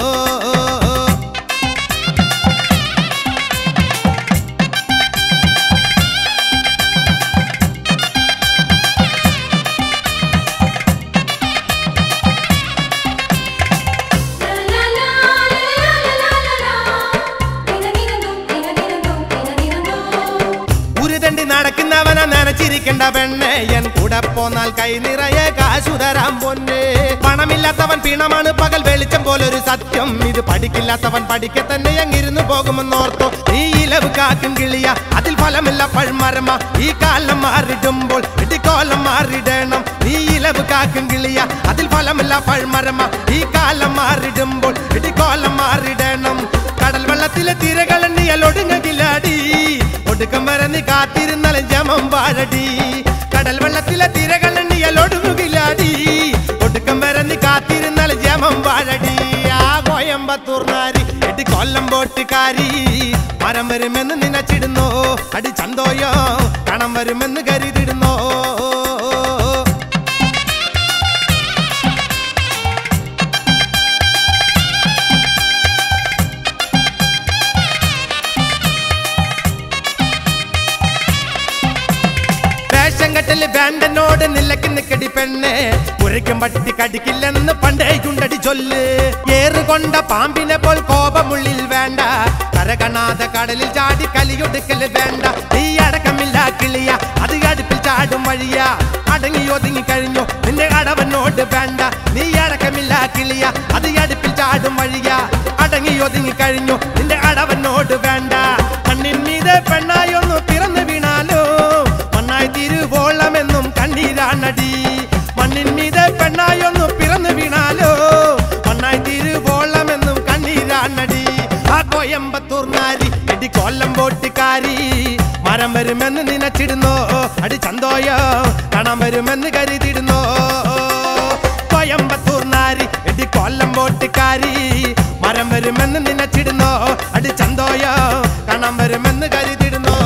ഉരുതണ്ടി നടക്കുന്നവനെ നനച്ചിരിക്കണ്ട പെണ്ണെ എൻ കൂടെ പോന്നാൽ കൈ നിറയെ കാശു തരാൻ പൊന്നെ പണമില്ലാത്തവൻ പീണമാണ് പകൽ വെളിച്ചം പോലൊരു സത്യം ഇത് പഠിക്കില്ലാത്തവൻ പഠിക്കെ തന്നെ അങ്ങിരുന്നു പോകുമെന്നോർത്തോ ഈ ഇലവ് കാക്കും കിളിയ അതിൽ ഫലമില്ല പഴമരമ ഈ കാലം മാറിടുമ്പോൾ ഇടിക്കോലം മാറിടണം ഈ ഇലവ് കാക്കും കിളിയ അതിൽ ഫലമില്ല പഴമരമ ഈ കാലം മാറിടുമ്പോൾ ഇടിക്കോലം മാറിടണം കടൽ വെള്ളത്തിലെ തിരകൾ എണ്ണിയാൽ ഒടുങ്ങകില്ലാടി ഒടുക്കം വരെ നീ കാത്തിരുന്നാലും ജമം വാഴടി കടൽ വെള്ളത്തിലെ തിരകൾ എണ്ണിയാൽ ഒടുങ്ങുകില്ലാടി ഒടുക്കം വരെ നീ കാത്തിരുന്നാലും ജമം വാഴടി ആ കോയമ്പത്തൂർ നാരി എടി കൊല്ലം ബോട്ടുകാരി മരം വരുമെന്ന് നിനച്ചിടുന്നോ അടി ചന്തോയോ കണം വരുമെന്ന് കരുതിടുന്നോ വേഷം കെട്ടല് വേണ്ടനോട് നിലക്ക് നിക്കടി പെണ്ണെ മുറിക്കും പട്ടി കടിക്കില്ലെന്ന് പണ്ടേ കുണ്ടടി ചൊല്ല് ഏറുകൊണ്ട പാമ്പിനെ പോൽ കോപമുള്ളിൽ വേണ്ട കരകണാതെ കടലിൽ ചാടി കലിയൊടുക്കല് വേണ്ട നീ അടക്കമില്ല കിളിയ അത് അടുപ്പിൽ ചാടും വഴിയ അടങ്ങി ഒതുങ്ങി കഴിഞ്ഞു നിന്റെ അടവനോട് വേണ്ട നീ അടക്കമില്ല കിളിയ അത് അടുപ്പിൽ ചാടും വഴിയ അടങ്ങി ഒതുങ്ങി കഴിഞ്ഞു നിന്റെ അടവനോട് വേണ്ട കണ്ണിൻ മീതെ പെണ്ണായൊന്നു പിറന്നു വീണാലോ മണ്ണായി തിരുവോളമെന്നും കണ്ണീരാണടി മണ്ണിൻ മീതെ പെണ്ണായൊന്നു പിറന്നു വീണാലോ മണ്ണായി തിരുവോളമെന്നും കണ്ണീരാണടി ആ കോയമ്പത്തൂർ നാരി എടി കൊല്ലം ബോട്ടുകാരി മരം വരുമെന്ന് നിനച്ചിടുന്നോ അടി ചന്തോയോ കാണാൻ വരുമെന്ന് കരുതിടുന്നോ കോയമ്പത്തൂർ നാരി എടി കൊല്ലം ബോട്ടുകാരി മരം വരുമെന്ന് നിനച്ചിടുന്നോ അടി ചന്തോയോ കാണാൻ വരുമെന്ന് കരുതിടുന്നോ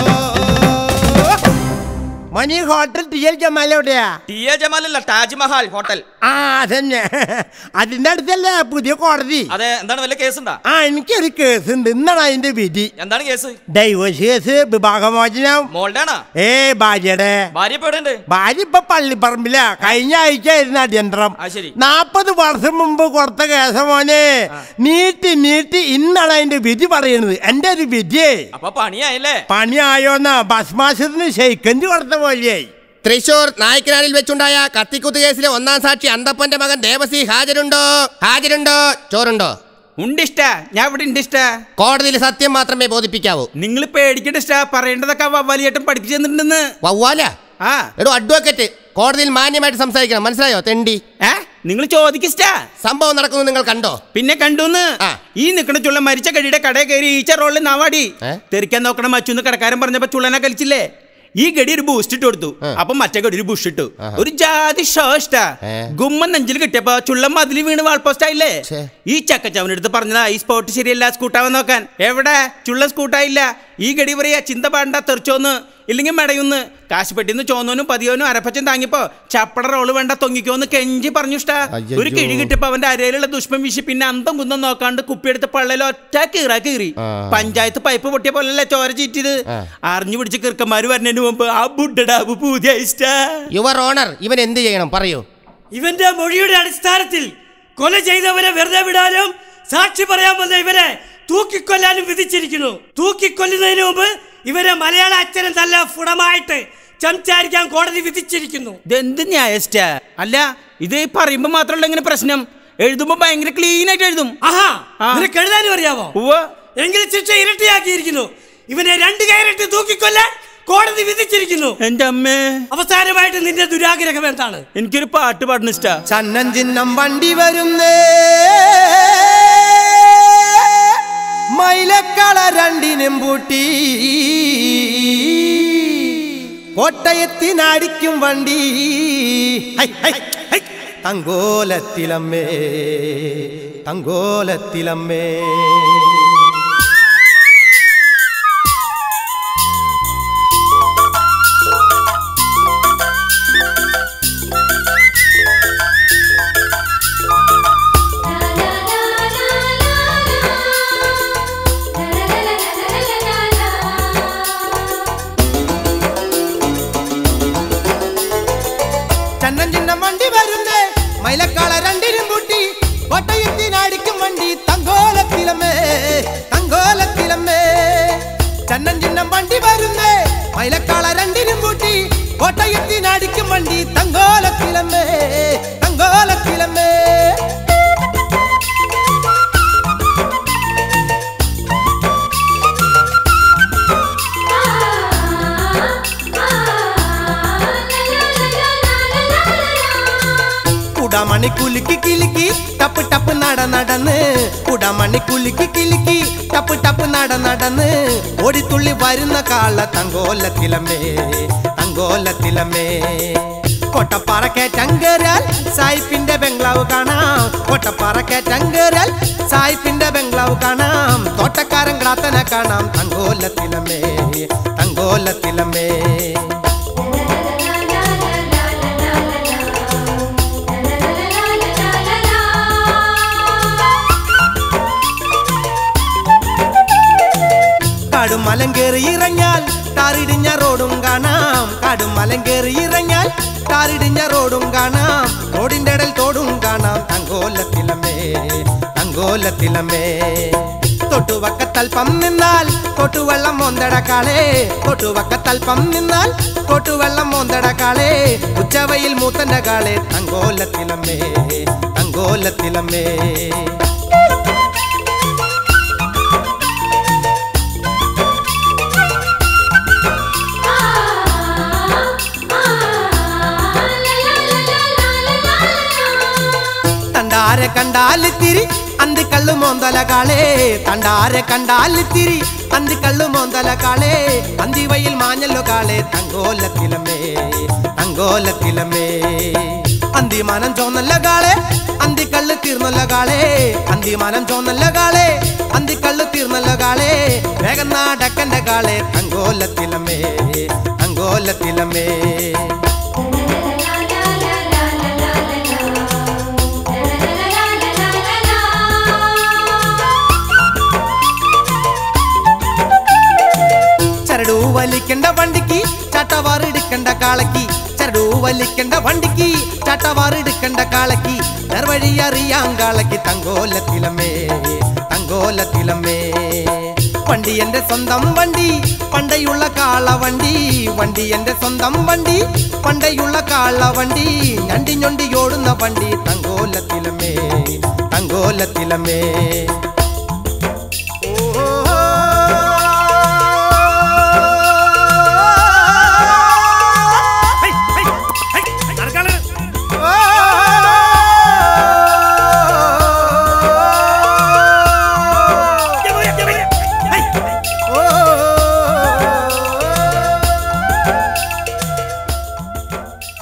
Mani hotel T L Jamal എവിടെയാ ടി എ ജമാലല്ല താജ്മഹൽ ഹോട്ടൽ ആ അതന്നെ അതിന്റെ അടുത്തല്ലേ പുതിയ കോടതി അതെ എന്താണ് വല്ല കേസ് ഉണ്ടാ ആ എനിക്കൊരു കേസ് ഉണ്ട് ഇന്നാണ് അതിന്റെ വിധി എന്താണ് കേസ് ഡൈവേഴ്സ് കേസ് വിഭാഗമോചനം മോളുടെ ആണോ ഏ ഭാര്യയുടെ ഭാര്യ ഇപ്പൊ എവിടെ ഉണ്ട് ഭാര്യ ഇപ്പൊ പള്ളിപ്പറമ്പില കഴിഞ്ഞ ആഴ്ച ആയിരുന്നു അടിയന്തരം ആ ശരി നാപ്പത് വർഷം മുമ്പ് കൊടുത്ത കേസ മോനെ നീട്ടി നീട്ടി ഇന്നാണ് അതിന്റെ വിധി പറയുന്നത് എന്റെ ഒരു വിധിയേ അപ്പൊ പണിയായല്ലേ പണിയായോന്നാ ബസ് മാസത്തിന് ഷെയ്ക്കഞ്ച് കൊടുത്ത പോലെയായി തൃശൂർ നായ്ക്കനാടിൽ വെച്ചുണ്ടായ കത്തിക്കുത്ത് കേസിലെ ഒന്നാം സാക്ഷി അന്തപ്പന്റെ മകൻ ദേവസി ഹാജരുണ്ടോ ഹാജരുണ്ടോ ചോറുണ്ടോ ഉണ്ടിഷ്ട ഞാൻ ഇവിടെ ഉണ്ടിഷ്ട കോടതിയിൽ സത്യം മാത്രമേ ബോധിപ്പിക്കാവൂ നിങ്ങൾ പേടിക്കണ്ട ഇഷ്ട പറയേണ്ടതൊക്കെ വവ്വാലിയേട്ടൻ പഠിപ്പിച്ചു തന്നിട്ടുണ്ടെന്ന് വവ്വാല ആ എടോ അഡ്വക്കേറ്റ് കോടതിയിൽ മാന്യമായിട്ട് സംസാരിക്കണം മനസ്സിലായോ തെണ്ടി ഏ നിങ്ങൾ ചോദിക്കിസ്റ്റാ സംഭവം നടക്കുന്നു നിങ്ങൾ കണ്ടോ പിന്നെ കണ്ടുന്ന് ഈ നിക്കണ ചുള്ള മരിച്ച കടിയുടെ കടയിൽ കയറി ഈച്ച റോളിൽ നാവാടി തെറിക്കാൻ നോക്കണ മച്ചുന്ന് കടക്കാരൻ പറഞ്ഞപ്പോ ചുള്ളനെ കളിച്ചില്ലേ ഈ ഗടി ഒരു ബൂസ്റ്റ് ഇട്ട് കൊടുത്തു അപ്പൊ മറ്റേ ഗടി ഒരു ബുഷ് ഇട്ടു ഒരു ജാതി ഷോ ഇഷ്ടാ ഗുമ്മൻ നെഞ്ചിൽ കിട്ടിയപ്പോ ചുള്ളം മതിൽ വീണ് വാൾപോസ്റ്റായില്ലേ ഈ ചക്കച്ചവനെടുത്ത് പറഞ്ഞതാ ഈ സ്പോട്ട് ശരിയല്ല സ്കൂട്ടാവാൻ നോക്കാൻ എവിടെ ചുള്ള സ്കൂട്ടായില്ല ഈ ഗടി പറയാ ചിന്ത പാണ്ട തെറിച്ചോന്ന് ഇല്ലെങ്കിൽ മെടയുന്ന് കാശുപെട്ടിന്ന് ചോന്നോനും പതിയോനും അരപ്പച്ചൻ താങ്ങിപ്പോ ചപ്പട റോള് വേണ്ട തൊങ്ങിക്കോന്ന് കെഞ്ചി പറഞ്ഞു ഇഷ്ടാ ഒരു കിഴി കിട്ടിയപ്പോ അവന്റെ അരയിലുള്ള ദുഷ്മം വീശി പിന്നെ അന്തം കുന്തം നോക്കാണ്ട് കുപ്പിയെടുത്ത് പള്ളയിൽ ഒറ്റ കീറ കീറി ആ. പഞ്ചായത്ത് പൈപ്പ് പൊട്ടിയ പോലല്ലേ ചോര ചീറ്റിയത് അറിഞ്ഞു പിടിച്ച് കിർക്കന്മാര് വരുന്നതിന് മുമ്പ് ആ ബുഡടാബു പൂതിയ ഇഷ്ടാ യുവർ ഓണർ ഇവൻ എന്ത് ചെയ്യണം പറയൂ ഇവന്റെ മൊഴിയുടെ അടിസ്ഥാനത്തിൽ കൊല ചെയ്തവരെ വെറുതെ വിടാനും സാക്ഷി പറയാൻ വന്ന ഇവരെ തൂക്കിക്കൊല്ലാനും വിധിച്ചിരിക്കുന്നു തൂക്കിക്കൊല്ലുന്നതിന് മുമ്പ് ഇവരെ മലയാള അച്ഛനും നല്ല ഫുടമായിട്ട് സംസാരിക്കാൻ കോടതി വിധിച്ചിരിക്കുന്നു ഇതെന്ത് ന്യായസ്റ്റാ അല്ല ഇത് പറയുമ്പോ മാത്രമല്ല ഇങ്ങനെ പ്രശ്നം എഴുതുമ്പോ ഭയങ്കര ക്ലീൻ ആയിട്ട് എഴുതും ആഹാ നിനക്ക് എഴുതാനും അറിയാമോ എങ്കിലും ശിക്ഷ ഇരട്ടിയാക്കിയിരിക്കുന്നു ഇവനെ രണ്ട് കയറിട്ട് തൂക്കിക്കൊല്ലാൻ കോടതി വിധിച്ചിരിക്കുന്നു എന്റെ അമ്മേ അവസാനമായിട്ട് നിന്റെ ദുരാഗ്രഹം എന്താണ് എനിക്കൊരു പാട്ട് പാടുന്ന ഇഷ്ടാ ചന്നം ചിഹ്നം വണ്ടി വരുന്നേ മൈലക്കള രണ്ടിനും പൂട്ടി കോട്ടയത്തിനടിക്കും വണ്ടി ഹൈ, ഹൈ, ഹൈ. തങ്കോലത്തിലമ്മേ തങ്കോലത്തിലമ്മേ ചന്നം ചിഹ്നം വണ്ടി വരുന്നേ മൈലക്കാള രണ്ടിനും പൂട്ടി കോട്ടയത്തിനടിക്കും വണ്ടി തങ്കോലത്തിലമ്മേ തങ്കോലത്തിലമ്മേ ചന്നം ചിഹ്നം വണ്ടി വരുന്നേ മൈലക്കാള രണ്ടിനും പൂട്ടി കോട്ടയത്തിനടിക്കും വണ്ടി തങ്കോലത്തിലമ്മേ തങ്കോലത്തിലമ്മേ കുടമണി കുലുക്കി കിലുക്കി ടപ്പ് ടപ്പ് നട നടന്ന് കുടമണി കുലുക്കി കിലുക്കി ടപ്പ് ടപ്പ് നട നടന്ന് ഓടിത്തുള്ളി വരുന്ന കാള തങ്കോലത്തിലമ്മേ തങ്കോലത്തിലമ്മേ കൊട്ടപ്പാറ കേറ്റങ്കരാൽ സായിപ്പിന്റെ ബംഗ്ലാവ് കാണാം കൊട്ടപ്പാറ കേറ്റങ്കരാൽ സായിപ്പിന്റെ ബംഗ്ലാവ് കാണാം തോട്ടക്കാരൻ ഗ്രാത്തനെ കാണാം തങ്കോലത്തിലമ്മേ തങ്കോലത്തിലമ്മേ കടുമലം കയറി ഇറങ്ങിയാൽ ടാറിടിഞ്ഞ റോഡും കാണാം കടുമലം കയറി ഇറങ്ങിയാൽ ടാറിടിഞ്ഞ റോഡും കാണാം റോഡിന്റെ ഇടയിൽ തോടും കാണാം തങ്കോലത്തിലമ്മേ തങ്കോലത്തിലമ്മേ തൊട്ടുവക്കത്തൽപ്പം നിന്നാൽ തൊട്ടുവെള്ളം മോന്തടക്കാളേ തൊട്ടുവക്കത്തൽപ്പം നിന്നാൽ തൊട്ടുവെള്ളം മോന്തടക്കാളേ ഉച്ചവയിൽ മൂത്തന്റെ കാളേ തങ്കോലത്തിലമ്മേ തങ്കോലത്തിലമ്മേ തണ്ടാരെ കണ്ടാലിത്തിരി അന്തി കള്ളു മോന്തല കാളേ തണ്ടാരെ കണ്ടാലിത്തിരി അന്തി കള്ളു മോന്തല കാളേ അന്തി വയിൽ മാഞ്ഞല്ലോ കാളേ തങ്കോലത്തിലമ്മേ തങ്കോലത്തിലമ്മേ അന്തി മാനം ചോന്നല്ല കാളേ അന്തി കള്ളു തീർന്നല്ല കാളേ അന്തി മാനം ചോന്നല്ല കാളേ അന്തി കള്ളു തീർന്നല്ല കാളേ വേഗം നാടക്കന്റെ കാളേ തങ്കോലത്തിലമ്മേ തങ്കോലത്തിലമ്മേ ചരടു വലിക്കണ്ട വണ്ടിക്ക് ചട്ടവാറെടുക്കണ്ട കാളക്കി ചരടു വലിക്കണ്ട വണ്ടിക്ക് ചട്ടവാറെടുക്കണ്ട കാളക്കി നേർവഴി അറിയാം കാളക്കി തങ്കോലത്തിലമ്മേ തങ്കോലത്തിലമ്മേ വണ്ടി എന്റെ സ്വന്തം വണ്ടി പണ്ടയുള്ള കാള വണ്ടി വണ്ടി എന്റെ സ്വന്തം വണ്ടി പണ്ടയുള്ള കാള വണ്ടി ഞണ്ടി ഞൊണ്ടി ഓടുന്ന വണ്ടി തങ്കോലത്തിലമ്മേ തങ്കോലത്തിലമ്മേ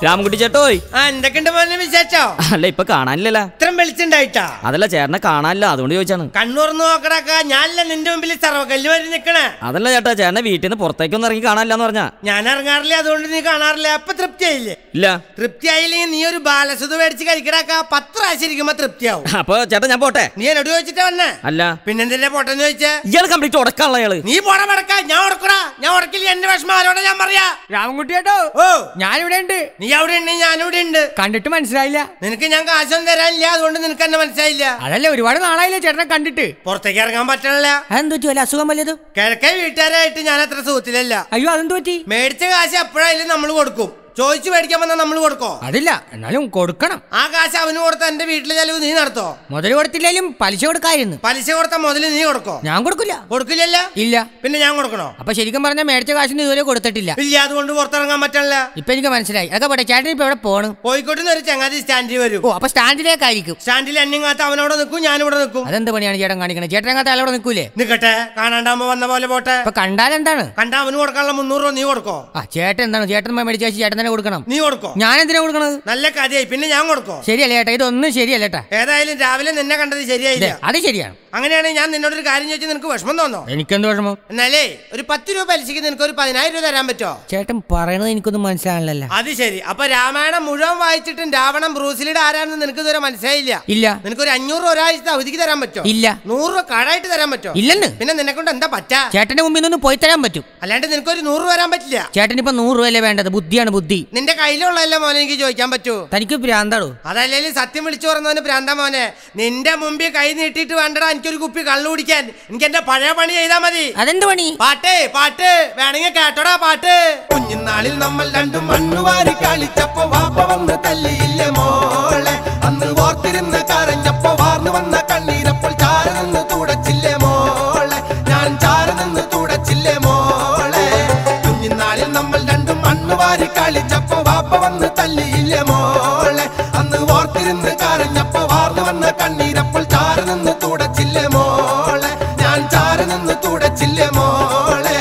രാമൻകുട്ടി ചേട്ടോയ് ആ എന്തൊക്കെയുണ്ട് മോനെ വിശേഷോ അല്ല ഇപ്പൊ കാണാനില്ലല്ലോ ഇത്രയും വെളിച്ചുണ്ടായിട്ടാ അതല്ല ചേട്ടനെ കാണാനില്ല അതുകൊണ്ട് ചോദിച്ചാണ് കണ്ണൂർന്ന് നോക്കടാക്ക ഞാനല്ല നിന്റെ മുമ്പിൽ സർവകല്ല് വരെ നിക്കണേ അതല്ല ചേട്ടാ ചേട്ടനെ വീട്ടിൽ നിന്ന് പുറത്തേക്കൊന്നും ഇറങ്ങി കാണാനില്ലെന്ന് പറഞ്ഞാ ഞാൻ ഇറങ്ങാറില്ല അതുകൊണ്ട് നീ കാണാറില്ല അപ്പൊ തൃപ്തിയായില്ലേ ഇല്ല തൃപ്തിയായില്ലെങ്കിൽ നീ ഒരു ബാലസുത മേടിച്ച് കഴിക്കടാക്ക പത്ത് പ്രാവശ്യം ഇരിക്കുമ്പോ തൃപ്തിയാവും അപ്പൊ ചേട്ടാ ഞാൻ പോട്ടെ നീ എന്നോട് ചോദിച്ചിട്ടാ വന്നേ അല്ല പിന്നെന്തിന്റെ പോട്ടെന്ന് ചോദിച്ചേ ഇയാൾ കംപ്ലീറ്റ് ഉടക്കാനുള്ള ഇയാള് നീ പോടാ മടക്ക ഞാൻ ഉടക്കടാ ഞാൻ ഉടക്കില്ല എന്റെ വിഷമം ആരോടെ ഞാൻ പറയാ രാമൻകുട്ടി ചേട്ടോ ഓ ഞാനിവിടെ ഉണ്ട് നീ അവിടെ ഉണ്ട് ഞാനിവിടെ ഉണ്ട് കണ്ടിട്ട് മനസ്സിലായില്ല നിനക്ക് ഞാൻ കാശൊന്നും തരാനില്ല അതുകൊണ്ട് നിനക്ക് എന്നെ മനസ്സിലായില്ല അതല്ലേ ഒരുപാട് നാളായില്ലേ ചേട്ടനെ കണ്ടിട്ട് പുറത്തേക്ക് ഇറങ്ങാൻ പറ്റണില്ല അതെന്ത് പറ്റി വല്ല അസുഖം വല്ലത് കിഴക്കേ വീട്ടുകാരായിട്ട് ഞാൻ അത്ര സുഖത്തിലല്ല അയ്യോ അതെന്ത് പറ്റി മേടിച്ച കാശ് എപ്പോഴായാലും നമ്മൾ കൊടുക്കും ചോദിച്ചു മേടിക്കാൻ വന്നാൽ നമ്മൾ കൊടുക്കോ അതില്ല എന്നാലും കൊടുക്കണം ആ കാശ് അവന് കൊടുത്ത എന്റെ വീട്ടിലെ ചെലവ് നീ നടത്തോ മുതൽ കൊടുത്തില്ലേലും പലിശ കൊടുക്കായിരുന്നു പലിശ കൊടുത്ത മുതല് നീ കൊടുക്കോ ഞാൻ കൊടുക്കില്ല കൊടുക്കില്ലല്ല ഇല്ല പിന്നെ ഞാൻ കൊടുക്കണോ അപ്പൊ ശരിക്കും പറഞ്ഞാൽ മേടിച്ച കാശിന് ഇതുവരെ കൊടുത്തിട്ടില്ല ഇല്ല അതുകൊണ്ട് പുറത്തിറങ്ങാൻ പറ്റണില്ല ഇപ്പൊ എനിക്ക് മനസ്സിലായി അതൊക്കെ പോട്ടെ ചേട്ടൻ ഇപ്പൊ എവിടെ പോണ് കോഴിക്കോട്ട് നിന്ന് ഒരു ചങ്ങാതി സ്റ്റാൻഡിൽ വരും ഓ അപ്പൊ സ്റ്റാൻഡിലേക്കായിരിക്കും സ്റ്റാൻഡിൽ എന്നെങ്ങാത്ത അവനവിടെ നിൽക്കും ഞാനിവിടെ നിൽക്കും അതെന്ത് പണിയാണ് ചേട്ടൻ കാണിക്കണത് ചേട്ടനങ്ങാത്ത അയാളോട് നിൽക്കൂലേ നിക്കട്ടെ കാണാണ്ടാകുമ്പോ വന്ന പോലെ പോട്ടെ ഇപ്പൊ കണ്ടാൽ എന്താണ് കണ്ടാ അവന് കൊടുക്കാനുള്ള മുന്നൂറ് രൂപ നീ കൊടുക്കോ ആ ചേട്ടൻ എന്താണ് ചേട്ടൻ മേടിച്ച കാശ് ചേട്ടൻ തന്നെ കൊടുക്കണം നീ കൊടുക്കോ ഞാൻ എന്തിനാ കൊടുക്കണത് നല്ല കഥയായി പിന്നെ ഞാൻ കൊടുക്കോ ശരിയല്ല ചേട്ടാ ഇതൊന്നും ശരിയല്ല ചേട്ടാ ഏതായാലും രാവിലെ നിന്നെ കണ്ടത് ശരിയായില്ല ദേ, അത് ശരിയാണ് അങ്ങനെയാണെങ്കിൽ ഞാൻ നിന്നോട് ഒരു കാര്യം ചോദിച്ചാൽ നിനക്ക് വിഷമം തോന്നോ എനിക്കെന്ത് വിഷമം എന്നാലേ ഒരു പത്ത് രൂപ പലിശക്ക് നിനക്ക് ഒരു പതിനായിരം രൂപ തരാൻ പറ്റോ ചേട്ടൻ പറയണത് എനിക്കൊന്നും മനസ്സിലാണല്ലോ അത് ശരി അപ്പൊ രാമായണം മുഴുവൻ വായിച്ചിട്ടും രാവണൻ ബ്രൂസിലിയുടെ ആരാണെന്ന് നിനക്ക് ഇതുവരെ മനസ്സിലായില്ല ഇല്ല നിനക്ക് ഒരു അഞ്ഞൂറ് രൂപ ഒരാഴ്ചത്തെ അവധിക്ക് തരാൻ പറ്റോ ഇല്ല നൂറ് രൂപ കടായിട്ട് തരാൻ പറ്റോ ഇല്ലെന്ന് പിന്നെ നിന്നെ കൊണ്ട് എന്താ പറ്റാ ചേട്ടന്റെ മുമ്പിൽ നിന്ന് പോയി തരാൻ പറ്റും അല്ലാണ്ട് നിനക്ക് ഒരു നൂറ് രൂപ തരാൻ പറ്റില്ല ചേട്ടൻ ഇപ്പൊ നൂറ് രൂപയല്ലേ വേണ്ടത് ബുദ്ധിയാണ് ബുദ്ധി നിന്റെ കയ്യിലുള്ളതല്ലേ മോനെ എനിക്ക് ചോദിക്കാൻ പറ്റൂ തനിക്ക് ഭ്രാന്താടോ അതല്ലെങ്കിൽ സത്യം വിളിച്ചു പറഞ്ഞവന് ഭ്രാന്ത മോനെ നിന്റെ മുമ്പിൽ കൈ നീട്ടിയിട്ട് വേണ്ടടാ എനിക്കൊരു കുപ്പി കള്ളു കുടിക്കാൻ എനിക്ക് എന്റെ പഴയ പണി ചെയ്താ മതി അതെന്ത് പണി പാട്ട് പാട്ട് വേണമെങ്കിൽ കേട്ടോടാ പാട്ട് കുഞ്ഞുനാളിൽ നമ്മൾ രണ്ടും മണ്ണുവാരി കളിച്ചപ്പോ വാപ്പ വന്ന് തല്ലിയില്ല മോളെ അന്ന് ഓർത്തിരുന്ന് കരഞ്ഞപ്പോ വാർന്നു വന്ന കണ്ണീരപ്പോൾ ചാര നിന്ന് തുടച്ചില്ലേ മോളെ ഞാൻ ചാര നിന്ന് തുടച്ചില്ലേ മോളെ കുഞ്ഞുനാളിൽ നമ്മൾ രണ്ടും മണ്ണുവാരി കളിച്ചപ്പോ വാപ്പ വന്ന് തല്ലിയില്ലേ മോളെ അന്ന് ഓർത്തിരുന്ന് കരഞ്ഞപ്പോ വാർന്നു വന്ന കണ്ണീരപ്പോൾ ചാര നിന്ന് തുടച്ചില്ലേ മോളെ ഞാൻ ചാര നിന്ന് തുടച്ചില്ലേ മോളെ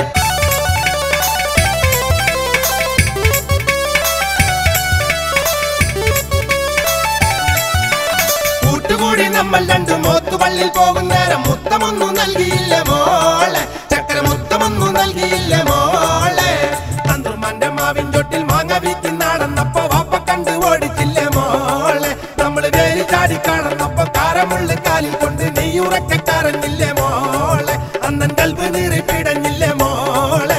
കൂട്ടുകൂടി നമ്മൾ രണ്ടും ഒത്തുപള്ളിൽ പോകും നേരം മുത്തമൊന്നും നൽകിയില്ല മോളെ ചക്കര മുത്തമൊന്നും നൽകിയില്ല മോളെ തന്ത്രുമാന്റെ മാവിൻ ചൊട്ടിൽ മാങ്ങ വീക്കി നടന്നപ്പോ വാപ്പ കണ്ട് ഓടിച്ചില്ല മോളെ നമ്മള് വേലി ചാടി കടന്നപ്പോ കാരമുള്ള കാലിൽ കൊണ്ട് നെയ്യുറക്ക കരഞ്ഞില്ല മോളെ അന്നൻ കൽവ് നീറി പിടഞ്ഞില്ല മോളെ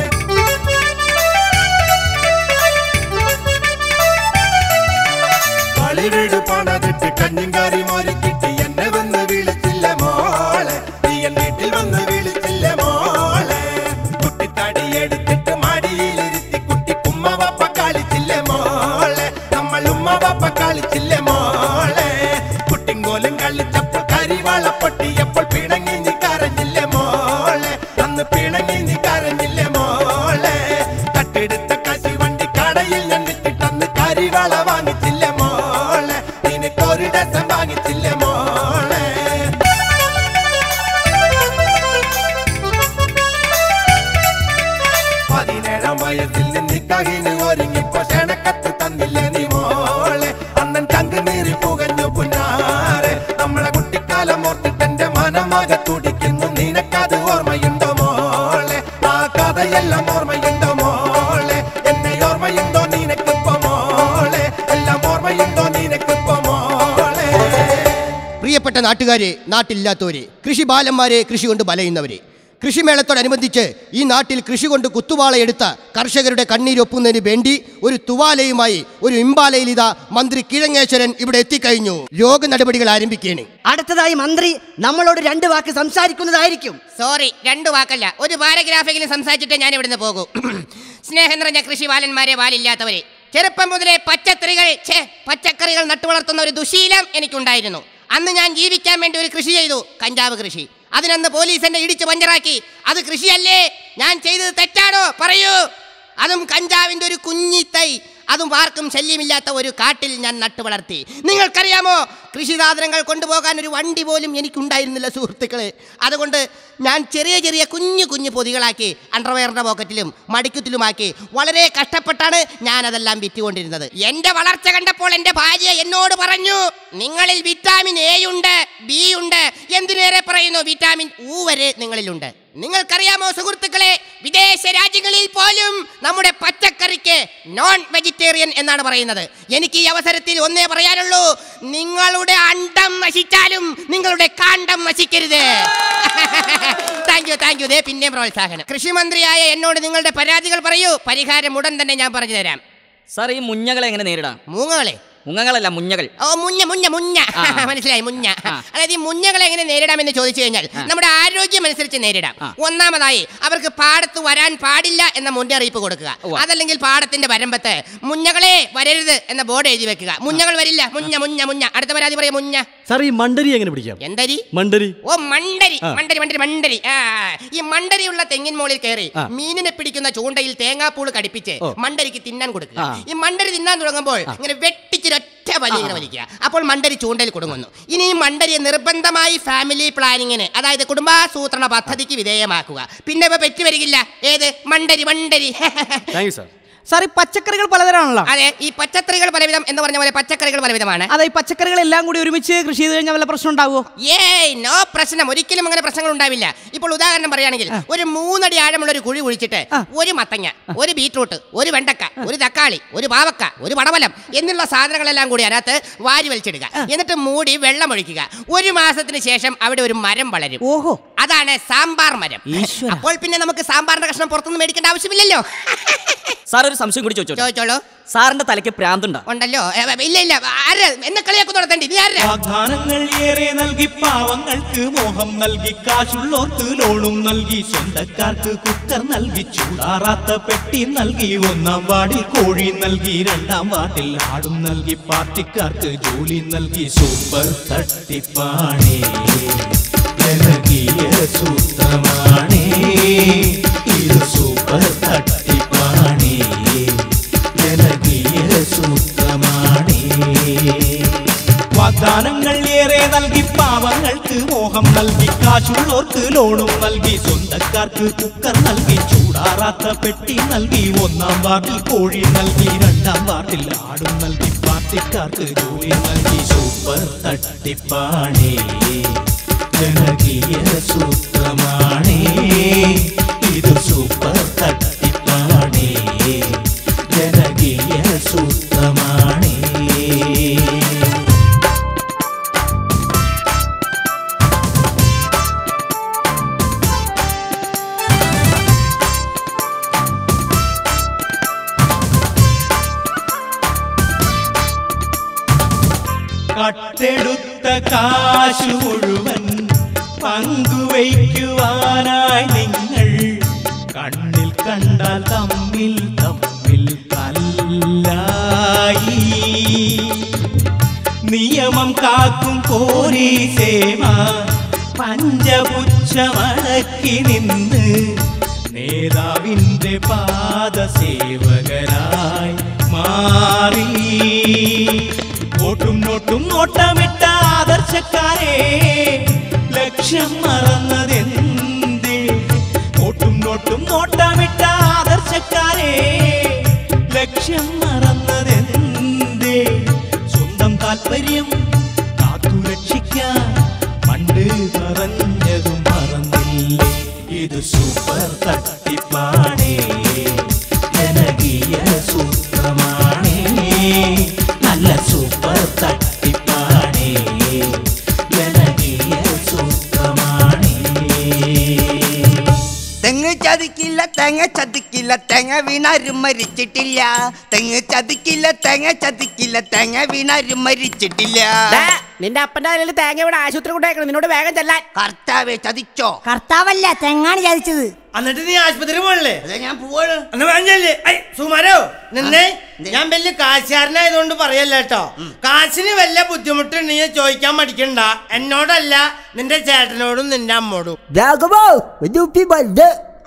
കളിവീട് പണതിട്ട് കഞ്ഞും കറി മോരിക്കിട്ട് എന്നെ വന്ന് വിളിച്ചില്ല മോളെ നീ എൻ വീട്ടിൽ വന്ന് വിളിച്ചില്ല മോളെ കുട്ടിത്തടി എടുത്തിട്ട് മടിയിലിരുത്തി കുട്ടി ഉമ്മ വാപ്പ കളിച്ചില്ല മോളെ നമ്മൾ ഉമ്മ വാപ്പ കളിച്ചില്ല മോളെ കുട്ടിങ്കോലും കളിച്ചപ്പോൾ കരിവാള പൊട്ടിയപ്പോൾ പിണങ്ങി നീ കരഞ്ഞില്ല മോളെ അന്ന് പിണങ്ങി നീ കരഞ്ഞില്ല മോളെ കട്ടെടുത്ത കശി വണ്ടി കടയിൽ ഞാൻ വിട്ടിട്ടന്ന് കരിവാള വാങ്ങിച്ചില്ല മോളെ നിനക്കൊരു ഡസം വാങ്ങിച്ചില്ല മോളെ പതിനേഴാം വയസ്സിൽ നിന്നിക്കകിന് ഒരുങ്ങിപ്പോ ക്ഷണക്കത്ത് തന്നില്ല നീ മോളെ അന്നൻ ചങ്ക് നീറി പുകഞ്ഞു പുന്നാറെ നമ്മളെ കുട്ടിക്കാലം ഓർത്തിട്ട് എന്റെ മനമാകെ തുടിക്കുന്നു നിനക്കത് ഓർമ്മയുണ്ടോ മോളെ ആ കഥയെല്ലാം ഓർമ്മയുണ്ടോ മോളെ എന്നെ ഓർമ്മയുണ്ടോ നിനക്കിപ്പോ മോളെ എല്ലാം ഓർമ്മയുണ്ടോ നിനക്കിപ്പോ മോളെ പ്രിയപ്പെട്ട നാട്ടുകാരെ നാട്ടിലില്ലാത്തവരെ കൃഷി ബാലന്മാരെ കൃഷി കൊണ്ട് ബലയുന്നവരെ കൃഷിമേളത്തോടനുബന്ധിച്ച് ഈ നാട്ടിൽ കൃഷി കൊണ്ട് കുത്തുവാളയെടുത്ത കർഷകരുടെ കണ്ണീരൊപ്പുന്നതിന് വേണ്ടി ഒരു തുവാലയുമായി ഒരു ഇമ്പാലയിൽ ഇതാ മന്ത്രി കിഴങ്ങേശ്വരൻ ഇവിടെ എത്തിക്കഴിഞ്ഞു രോഗ നടപടികൾ ആരംഭിക്കുകയാണ് അടുത്തതായി മന്ത്രി നമ്മളോട് രണ്ട് വാക്ക് സംസാരിക്കുന്നതായിരിക്കും സോറി രണ്ടു വാക്കല്ല ഒരു പാരഗ്രാഫെങ്കിലും സംസാരിച്ചിട്ട് ഞാൻ ഇവിടുന്ന് പോകൂ സ്നേഹം നിറഞ്ഞ കൃഷി ബാലന്മാരെ വാലില്ലാത്തവരെ ചെറുപ്പം മുതലേ പച്ചക്കറികൾ ഛേ പച്ചക്കറികൾ നട്ടുവളർത്തുന്ന ഒരു ദുശീലം എനിക്കുണ്ടായിരുന്നു അന്ന് ഞാൻ ജീവിക്കാൻ വേണ്ടി ഒരു കൃഷി ചെയ്തു കഞ്ചാവ് കൃഷി അതിനന്ന് പോലീസ് എന്നെ ഇടിച്ച് പഞ്ചറാക്കി അത് കൃഷിയല്ലേ ഞാൻ ചെയ്തത് തെറ്റാണോ പറയൂ അതും കഞ്ചാവിന്റെ ഒരു കുഞ്ഞി തൈ അതും ആർക്കും ശല്യമില്ലാത്ത ഒരു കാട്ടിൽ ഞാൻ നട്ടു വളർത്തി നിങ്ങൾക്കറിയാമോ കൃഷി സാധനങ്ങൾ കൊണ്ടുപോകാൻ ഒരു വണ്ടി പോലും എനിക്കുണ്ടായിരുന്നില്ല സുഹൃത്തുക്കളെ അതുകൊണ്ട് ഞാൻ ചെറിയ ചെറിയ കുഞ്ഞു കുഞ്ഞു പൊതികളാക്കി അണ്ടർവെയറിന്റെ പോക്കറ്റിലും മടിക്കുത്തിലുമാക്കി വളരെ കഷ്ടപ്പെട്ടാണ് ഞാൻ അതെല്ലാം വിറ്റുകൊണ്ടിരുന്നത് എന്റെ വളർച്ച കണ്ടപ്പോൾ എന്റെ ഭാര്യ എന്നോട് പറഞ്ഞു നിങ്ങളിൽ വിറ്റാമിൻ എ ഉണ്ട് ബി ഉണ്ട് എന്തിനേറെ പറയുന്നു വിറ്റാമിൻ ഉ വരെ നിങ്ങളിലുണ്ട് നിങ്ങൾക്കറിയാമോ സുഹൃത്തുക്കളെ വിദേശ രാജ്യങ്ങളിൽ പോലും നമ്മുടെ പച്ചക്കറിക്ക് നോൺ വെജിറ്റേറിയൻ എന്നാണ് പറയുന്നത് എനിക്ക് ഈ അവസരത്തിൽ ഒന്നേ പറയാനുള്ളൂ നിങ്ങളുടെ അണ്ടം നശിച്ചാലും നിങ്ങളുടെ കാണ്ടം നശിക്കരുത് താങ്ക് യു താങ്ക് യു ദേ പിന്നെ പ്രോത്സാഹനം കൃഷിമന്ത്രിയായ എന്നോട് നിങ്ങളുടെ പരാതികൾ പറയൂ പരിഹാരം ഉടൻ തന്നെ ഞാൻ പറഞ്ഞു തരാം സാർ ഈ മുഞ്ഞകളെ എങ്ങനെ നേരിടാം മൂങ്ങകളെ മുങ്ങകളല്ല മുഞ്ഞകൾ ഓ മുഞ്ഞ മുഞ്ഞ മുഞ്ഞ മനസ്സിലായി മുഞ്ഞ അതായത് ഈ മുഞ്ഞകളെ എങ്ങനെ നേരിടാമെന്ന് ചോദിച്ചു കഴിഞ്ഞാൽ നമ്മുടെ ആരോഗ്യം അനുസരിച്ച് നേരിടാം ഒന്നാമതായി അവർക്ക് പാടത്ത് വരാൻ പാടില്ല എന്ന മുന്നറിയിപ്പ് കൊടുക്കുക അതല്ലെങ്കിൽ പാടത്തിന്റെ വരമ്പത്ത് മുഞ്ഞകളെ വരരുത് എന്ന ബോർഡ് എഴുതി വെക്കുക മുഞ്ഞകൾ വരില്ല മുഞ്ഞ മുഞ്ഞ മുഞ്ഞ അടുത്ത പരാതി പറയാം മുഞ്ഞ സാർ ഈ മണ്ടരി എങ്ങനെ പിടിക്കാം എന്തരി മണ്ടരി ഓ മണ്ടരി ആ. മണ്ടരി മണ്ടരി മണ്ടരി ആ ഈ മണ്ടരിയുള്ള തെങ്ങിൻ മുകളിൽ കയറി ആ. മീനിനെ പിടിക്കുന്ന ചൂണ്ടയിൽ തേങ്ങാപ്പൂള് കടിപ്പിച്ച് ഓ. മണ്ടരിക്ക് തിന്നാൻ കൊടുക്കുക ആ. ഈ മണ്ടരി തിന്നാൻ തുടങ്ങുമ്പോൾ ഇങ്ങനെ വെട്ടിച്ചിരൊറ്റ വലി ഇങ്ങനെ വലിക്കുക അപ്പോൾ മണ്ടരി ചൂണ്ടയിൽ കുടുങ്ങുന്നു ഇനി ഈ മണ്ടരിയെ നിർബന്ധമായി ഫാമിലി പ്ലാനിങ്ങിന് അതായത് കുടുംബാസൂത്രണ പദ്ധതിക്ക് വിധേയമാക്കുക പിന്നെ ഇവ പെറ്റു വരികില്ല ഏത് മണ്ടരി മണ്ടരി താങ്ക് യു സാർ സാർ ഈ പച്ചക്കറികൾ പലതരമാണല്ലോ അതെ ഈ പച്ചക്കറികൾ പലവിധം എന്ന് പറഞ്ഞ പോലെ പച്ചക്കറികൾ പലവിധമാണ് അതെ ഈ പച്ചക്കറികൾ എല്ലാം കൂടി ഒരുമിച്ച് കൃഷി ചെയ്ത് കഴിഞ്ഞാൽ വല്ല പ്രശ്നം ഉണ്ടാവുമോ ഏയ് നോ പ്രശ്നം ഒരിക്കലും അങ്ങനെ പ്രശ്നങ്ങൾ ഉണ്ടാവില്ല ഇപ്പോൾ ഉദാഹരണം പറയുകയാണെങ്കിൽ ഒരു മൂന്നടി ആഴമുള്ള ഒരു കുഴി കുഴിച്ചിട്ട് ഒരു മത്തങ്ങ ഒരു ബീട്രൂട്ട് ഒരു വെണ്ടക്ക ഒരു തക്കാളി ഒരു പാവക്ക ഒരു പടവലം എന്നുള്ള സാധനങ്ങളെല്ലാം കൂടി അതിനകത്ത് വാരി വലിച്ചിടുക എന്നിട്ട് മൂടി വെള്ളം ഒഴിക്കുക ഒരു മാസത്തിന് ശേഷം അവിടെ ഒരു മരം വളരും ഓഹോ അതാണ് സാമ്പാർ മരം അപ്പോൾ പിന്നെ നമുക്ക് സാമ്പാറിന്റെ കഷ്ണം പുറത്തുനിന്ന് മേടിക്കേണ്ട ആവശ്യമില്ലല്ലോ സാർ ഒരു സംശയം കൂടി ചോദിച്ചോ ചോദിച്ചോളൂ സാറിന്റെ തലയ്ക്ക് പ്രാന്തുണ്ടോ ഉണ്ടല്ലോ ഏ, ഇല്ല ഇല്ല ആര് എന്നെ കളിയാക്കി നടത്തണ്ടി നീ ആരാ വാഗ്ദാനങ്ങൾ ഏറെ നൽകി പാവങ്ങൾക്ക് മോഹം നൽകി കാശുള്ളോർക്ക് ലോണും നൽകി സ്വന്തക്കാർക്ക് കുക്കർ നൽകി ചൂടാറാത്ത പെട്ടി നൽകി ഒന്നാം വാർഡിൽ കോഴി നൽകി രണ്ടാം വാർഡിൽ ആടും നൽകി പാർട്ടിക്കാർക്ക് ജോലി നൽകി സൂപ്പർ തട്ടിപ്പാണേ ജനകീയ സൂത്രമാണേ ഇത് സൂപ്പർ തട്ടിപ്പാണേ ജനകീയ സൂത്രമാണേ വാഗ്ദാനങ്ങൾ ഏറെ നൽകി പാവങ്ങൾക്ക് മോഹം നൽകി കാശുള്ളോർക്ക് ലോണും നൽകി സ്വന്തക്കാർക്ക് കുക്കർ നൽകി ചൂടാറാത്ത പെട്ടി നൽകി ഒന്നാം വാർഡിൽ കോഴി നൽകി രണ്ടാം വാർഡിൽ ആടും നൽകി പാർട്ടിക്കാർക്ക് ജോലി നൽകി സൂപ്പർ തട്ടിപ്പാണേ ജനകീയ സൂത്രമാണേ ഇത് സൂപ്പർ തട്ടിപ്പാണേ ജനകീയ സൂത്രമാണേ കട്ടെടുത്ത കാശു മുഴുവൻ പങ്കുവയ്ക്കുവാനായി നിങ്ങൾ കണ്ണിൽ കണ്ടാൽ തമ്മിൽ തമ്മിൽ തല്ലായി നിയമം കാക്കും പോലീസേമ പഞ്ചപുച്ഛമടക്കി നിന്ന് നേതാവിൻ്റെ പാദസേവകരായി മാറി ഓട്ടും നോട്ടും നോട്ടമിട്ട ആദർശക്കാരെ ലക്ഷ്യം മറന്നതെന്തേ ഓട്ടും നോട്ടും നോട്ടമിട്ട ആദർശക്കാരെ ലക്ഷ്യം മറന്നതെന്തേ സ്വന്തം താല്പര്യം കാത്തുരക്ഷിക്കാൻ പണ്ട് പറഞ്ഞതും മറന്നില്ലേ ഇത് സൂപ്പർ തട്ടിപ്പാണേ ജനകീയ സൂത്രമാണേ നല്ല സൂപ്പർ തട്ടിപ്പാണേ ജനകീയ സൂത്രമാണേ തെങ്ങ് ചതിക്കില്ല തേങ്ങ ചതിക്കില്ല തേങ്ങ വീണാരും മരിച്ചിട്ടില്ല തെങ്ങ് ചതിക്കില്ല തേങ്ങ ചതിക്കില്ല തേങ്ങ വീണാരും മരിച്ചിട്ടില്ല നിന്റെ അപ്പന്റെ തലയിൽ തേങ്ങ ഇവിടെ ആശുപത്രി കൊണ്ടേക്കണം നിന്നോട് വേഗം ചെല്ലാൻ കർത്താവെ ചതിച്ചോ കർത്താവല്ല തെങ്ങാണ് ചതിച്ചത് എന്നിട്ട് നീ ആശുപത്രി പോകണല്ലേ ഞാൻ പോവാണ് എന്നാ പറഞ്ഞല്ലേ ഐ സുമാരോ നിന്നെ ഞാൻ വലിയ കാശുകാരനായതുകൊണ്ട് പറയല്ല കേട്ടോ കാശിന് വല്ല ബുദ്ധിമുട്ടുണ്ടെങ്കിൽ ചോദിക്കാൻ മടിക്കണ്ട എന്നോടല്ല നിന്റെ ചേട്ടനോടും നിന്റെ അമ്മോടും രാഘവോ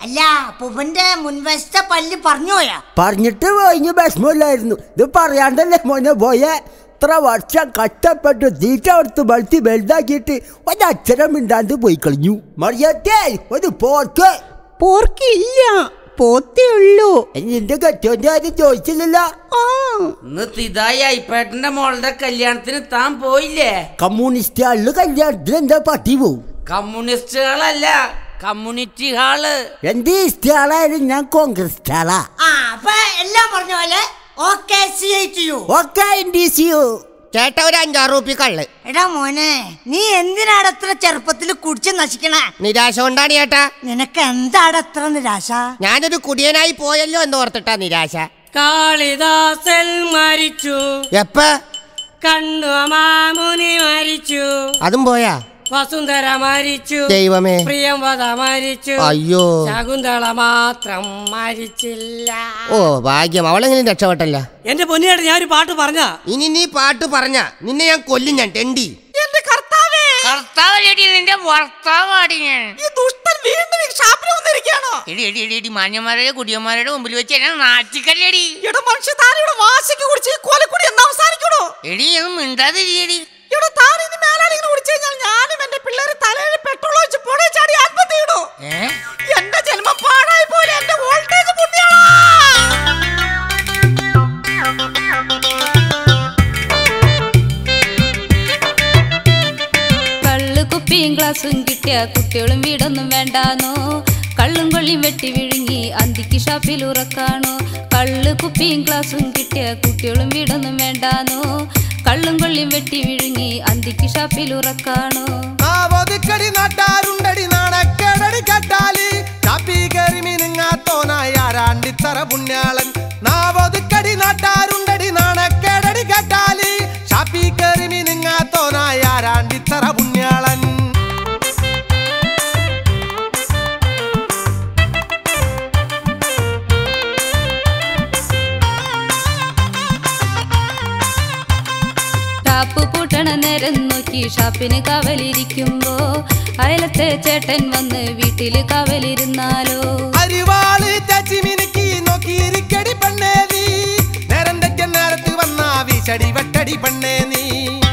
അല്ല പുവന്റെ മുൻവശത്തെ പല്ല് പറഞ്ഞു പോയാ പറഞ്ഞിട്ട് പോയിഞ്ഞ് വിഷമമില്ലായിരുന്നു ഇത് പറയാണ്ടല്ലേ മോനെ പോയെ ഇത്ര വർഷം കഷ്ടപ്പെട്ട് തീറ്റ കൊടുത്ത് വളർത്തി വലുതാക്കിയിട്ട് ഒരക്ഷരം മിണ്ടാണ്ട് പോയി കളഞ്ഞു മറിയത്തെ ഒരു പോർക്ക് പോർക്കില്ല പോത്തേ ഉള്ളൂ നിന്റെ കെട്ടോന്റെ ആരും ചോദിച്ചില്ലല്ലോ ഇന്ന് തിതായി അയ്പേട്ടന്റെ മോളുടെ കല്യാണത്തിന് താൻ പോയില്ലേ കമ്മ്യൂണിസ്റ്റുകളില് കല്യാണത്തിന് എന്താ പട്ടി പോവും കമ്മ്യൂണിസ്റ്റുകളല്ല കമ്മ്യൂണിറ്റി ഹാള് എന്റെ ഇഷ്ടയാളായാലും ഞാൻ കോൺഗ്രസ് ആളാ ആ അപ്പൊ എല്ലാം പറഞ്ഞ പോലെ okay C I T U okay ചേട്ടാ ഒരു അഞ്ചാറ് റുപ്പി കള്ള് എടാ മോനെ നീ എന്തിനാണ് അത്ര ചെറുപ്പത്തിൽ കുടിച്ച് നശിക്കണേ നിരാശ കൊണ്ടാണ് ചേട്ടാ നിനക്ക് എന്താണ് അത്ര നിരാശ ഞാനൊരു കുടിയനായി പോയല്ലോ എന്ന് ഓർത്തിട്ടാ നിരാശ കാളിദാസൻ മരിച്ചു എപ്പ കണ്ണു മാമുനി മരിച്ചു അതും പോയാ വസുന്ധര മരിച്ചു ദൈവമേ. പ്രിയംവദ മരിച്ചു അയ്യോ. ശകുന്തള മാത്രം മരിച്ചില്ല ഓ ഭാഗ്യം അവളെങ്കിലും രക്ഷപ്പെട്ടല്ല എന്റെ പൊന്നിയായിട്ട് ഞാൻ ഒരു പാട്ട് പറഞ്ഞ ഇനി നീ പാട്ട് പറഞ്ഞ നിന്നെ ഞാൻ കൊല്ലും ഞാൻ ടെണ്ടി കർത്താവടി നിന്റെ ഭർത്താവാടി ഞാൻ ഈ ദുഷ്ടൻ വീണ്ടും ഈ ഷാപ്പിൽ വന്നിരിക്കുകയാണോ എടി എടി എടി എടി മാന്യന്മാരുടെ കുടിയന്മാരുടെ മുമ്പിൽ വെച്ച് എന്നെ നാട്ടിക്കല്ലടി എടാ മനുഷ്യ താരയുടെ വാശിക്ക് കുടിച്ച് ഈ കോലക്കൂടി എന്നാ അവസാനിക്കണോ എടി ഒന്നും മിണ്ടാതിരിയടി ഇവിടെ താൻ ഇനി മേലാൽ ഇങ്ങനെ കുടിച്ചു കഴിഞ്ഞാൽ ഞാനും എന്റെ പിള്ളേര് തലയിൽ പെട്രോൾ ഒഴിച്ച് പുഴ ചാടി ആത്മഹത്യ ചെയ്യണോ ഏ എന്റെ ജന്മം പാഴായി പോലെ എന്റെ വോൾട്ടേജ് പുണ്യാളാ കള്ള് കുപ്പിയും ഗ്ലാസും കിട്ടിയ കുട്ടികളും വീടൊന്നും വേണ്ടാനോ കള്ളും കൊള്ളിയും വെട്ടി വിഴുങ്ങി അന്തിക്ക് ഷാപ്പിൽ ഉറക്കാണോ കള്ള് കുപ്പിയും ഗ്ലാസും കിട്ടിയ കുട്ടികളും വീടൊന്നും വേണ്ടാനോ കള്ളും കൊള്ളിയും വെട്ടി വിഴുങ്ങി അന്തിക്ക് ഷാപ്പിൽ ഉറക്കാണോ നാവൊതുക്കടി നാട്ടാരുണ്ടടി നാണക്കേടടി കട്ടാലി ചാപ്പി കയറി മിനുങ്ങാത്തോനായ ആരാണ്ടിത്തറ പുണ്യാളൻ നാവൊതുക്കടി നാട്ടാരുണ്ടടി നാണക്കേടടി കട്ടാലി ചാപ്പി കയറി മിനുങ്ങാത്തോനായ ആരാണ്ടിത്തറ പുണ്യാളൻ ഷാപ്പ് പൂട്ടണ നേരം നോക്കി ഷാപ്പിന് കാവലിരിക്കുമ്പോ അയലത്തെ ചേട്ടൻ വന്ന് വീട്ടില് കാവലിരുന്നാലോ അരിവാള് ചാച്ചി മിനുക്കി നോക്കിയിരിക്കടി പെണ്ണേ നീ നേരം തെറ്റ നേരത്ത് വന്നാ വീശടി വെട്ടടി പെണ്ണേ നീ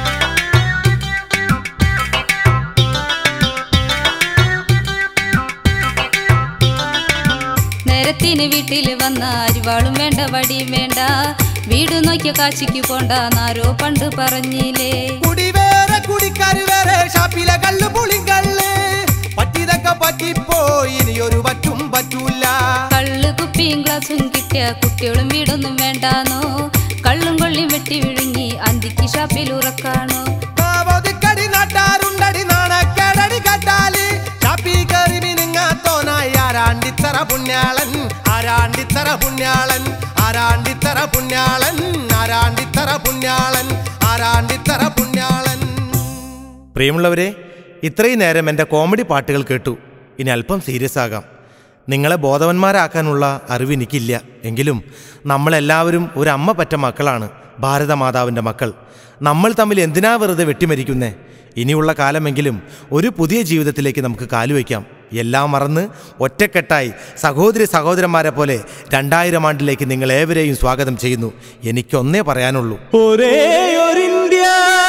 നേരത്തിന് വീട്ടില് വന്ന അരിവാളും വേണ്ട വടിയും വേണ്ട വീട് നോക്കിയ കാശിക്ക് പോണ്ട നാരോ പണ്ട് പറഞ്ഞില്ലേ കുടി വേറെ കുടിക്കാര് വേറെ ഷാപ്പിലെ കള്ള് പുളിങ്കള്ള് പറ്റിയതൊക്കെ പറ്റിപ്പോയി ഇനി ഒരു പറ്റും പറ്റൂല കള്ള് കുപ്പിയും ഗ്ലാസും കിട്ടിയ കുട്ടികളും വീടൊന്നും വേണ്ടാനോ കള്ളും കൊള്ളിയും വെട്ടി വിഴുങ്ങി അന്തിക്ക് ഷാപ്പിൽ ഉറക്കാണോ നാവൊതുക്കടി നാട്ടാരുണ്ടടി നാണക്കേടടി കട്ടാല് ഷാപ്പി കയറി മിനുങ്ങാത്തോനായി ആരാണ്ടിത്തറ പുണ്യാളൻ ആരാണ്ടിത്തറ പുണ്യാളൻ ആരാണ്ടിത്തറ പുണ്യാളൻ ആരാണ്ടിത്തറ പുണ്യാളൻ ആരാണ്ടിത്തറ പുണ്യാളൻ പ്രിയമുള്ളവരെ ഇത്രയും നേരം എൻ്റെ കോമഡി പാട്ടുകൾ കേട്ടു ഇനി അല്പം സീരിയസ് ആകാം നിങ്ങളെ ബോധവന്മാരാക്കാനുള്ള അറിവ് എനിക്കില്ല എങ്കിലും നമ്മളെല്ലാവരും ഒരു അമ്മ പറ്റ മക്കളാണ് ഭാരതമാതാവിൻ്റെ മക്കൾ നമ്മൾ തമ്മിൽ എന്തിനാ വെറുതെ വെട്ടിമരിക്കുന്നേ ഇനിയുള്ള കാലമെങ്കിലും ഒരു പുതിയ ജീവിതത്തിലേക്ക് നമുക്ക് കാലുവയ്ക്കാം എല്ലാം മറന്ന് ഒറ്റക്കെട്ടായി സഹോദരി സഹോദരന്മാരെ പോലെ രണ്ടായിരം ആണ്ടിലേക്ക് നിങ്ങൾ ഏവരെയും സ്വാഗതം ചെയ്യുന്നു എനിക്കൊന്നേ പറയാനുള്ളൂ ഒരേ ഒരു ഇന്ത്യ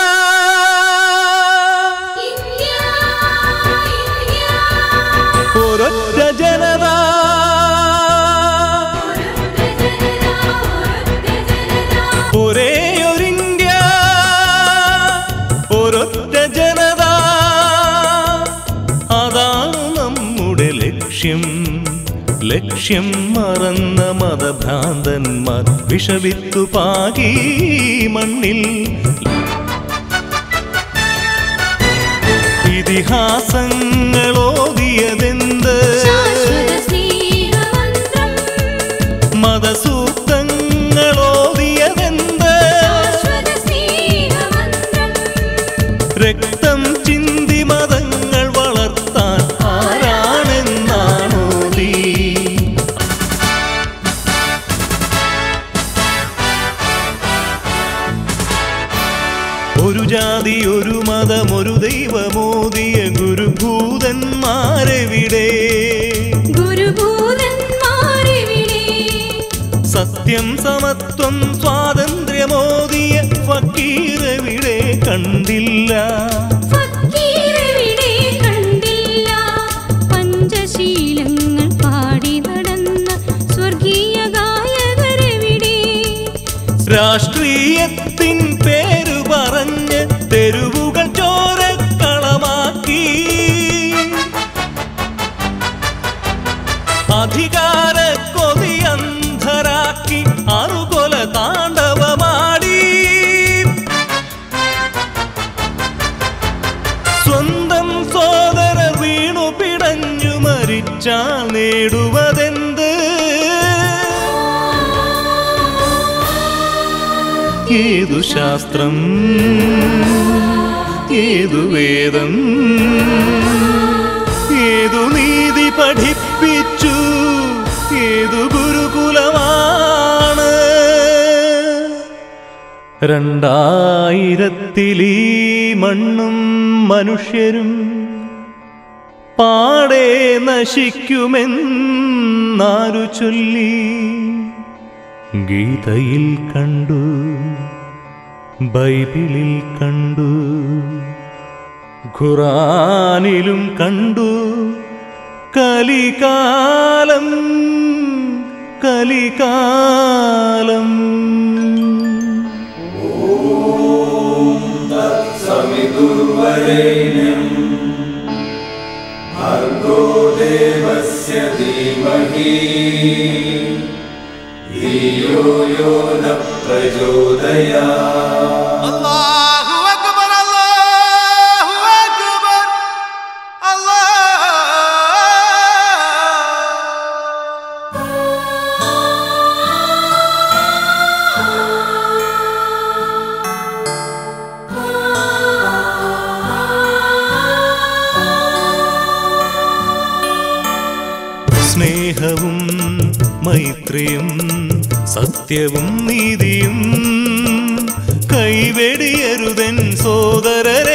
ഒരൊറ്റ ജനത ഒരേ ഒരു ഇന്ത്യ ഒരൊറ്റ ജനത അതാണ് നമ്മുടെ ലക്ഷ്യം ലക്ഷ്യം മറന്ന മതഭ്രാന്തന്മാർ വിഷവിത്തു പാകി മണ്ണിൽ ഇതിഹാസങ്ങളോതിയതെന്ത് മതസൂക്തങ്ങളോതിയതെന്ത് രക്തം ചിന്തി മതങ്ങൾ വളർത്താൻ ആരാണെന്നാണോ നീ ഒരു ജാതി ഒരു മതം ഒരു ദൈവമോദിയ ഗുരുഭൂതന്മാരെവിടെ ഗുരുഭൂ സത്യം സമത്വം സ്വാതന്ത്ര്യമോദിയ ഫക്കീറെവിടെ കണ്ടില്ല ഫക്കീറെവിടെ കണ്ടില്ല പഞ്ചശീലങ്ങൾ പാടി നടന്ന സ്വർഗീയ ഗായകരെവിടെ രാഷ്ട്രീയത്തിൻ പേരു പറഞ്ഞ് തെരുവുകൾ ചോരക്കളമാക്കി അധികാര കൊതിയന്ധരാക്കി അറുകൊല താണ്ഡവമാടി സ്വന്തം സോദരർ വീണു പിടഞ്ഞു മരിച്ചാൽ നേടുവതെന്ത് ഏതു ശാസ്ത്രം ഏതു വേദം ഏതു നീതി പഠിപ്പിച്ചു ഏതു ഗുരുകുലമാണ് രണ്ടായിരത്തിലീ മണ്ണും മനുഷ്യരും പാടെ നശിക്കുമെന്നാരു ചൊല്ലി ഗീതയിൽ കണ്ടു ബൈബിളിൽ കണ്ടു ഖുറാനിലും കണ്ടു കലികാലം കലികാലം സമിതുർവരേണ്യം ഭർഗോ ദേവസ്യ ധീമഹി ധിയോ യോ ന പ്രചോദയാ അല്ലാഹു അക്ബർ അല്ലാഹു അക്ബർ സ്നേഹവും മൈത്രിയും സത്യവും നീതിയും കൈവെടിയരുതൻ സോദരരെ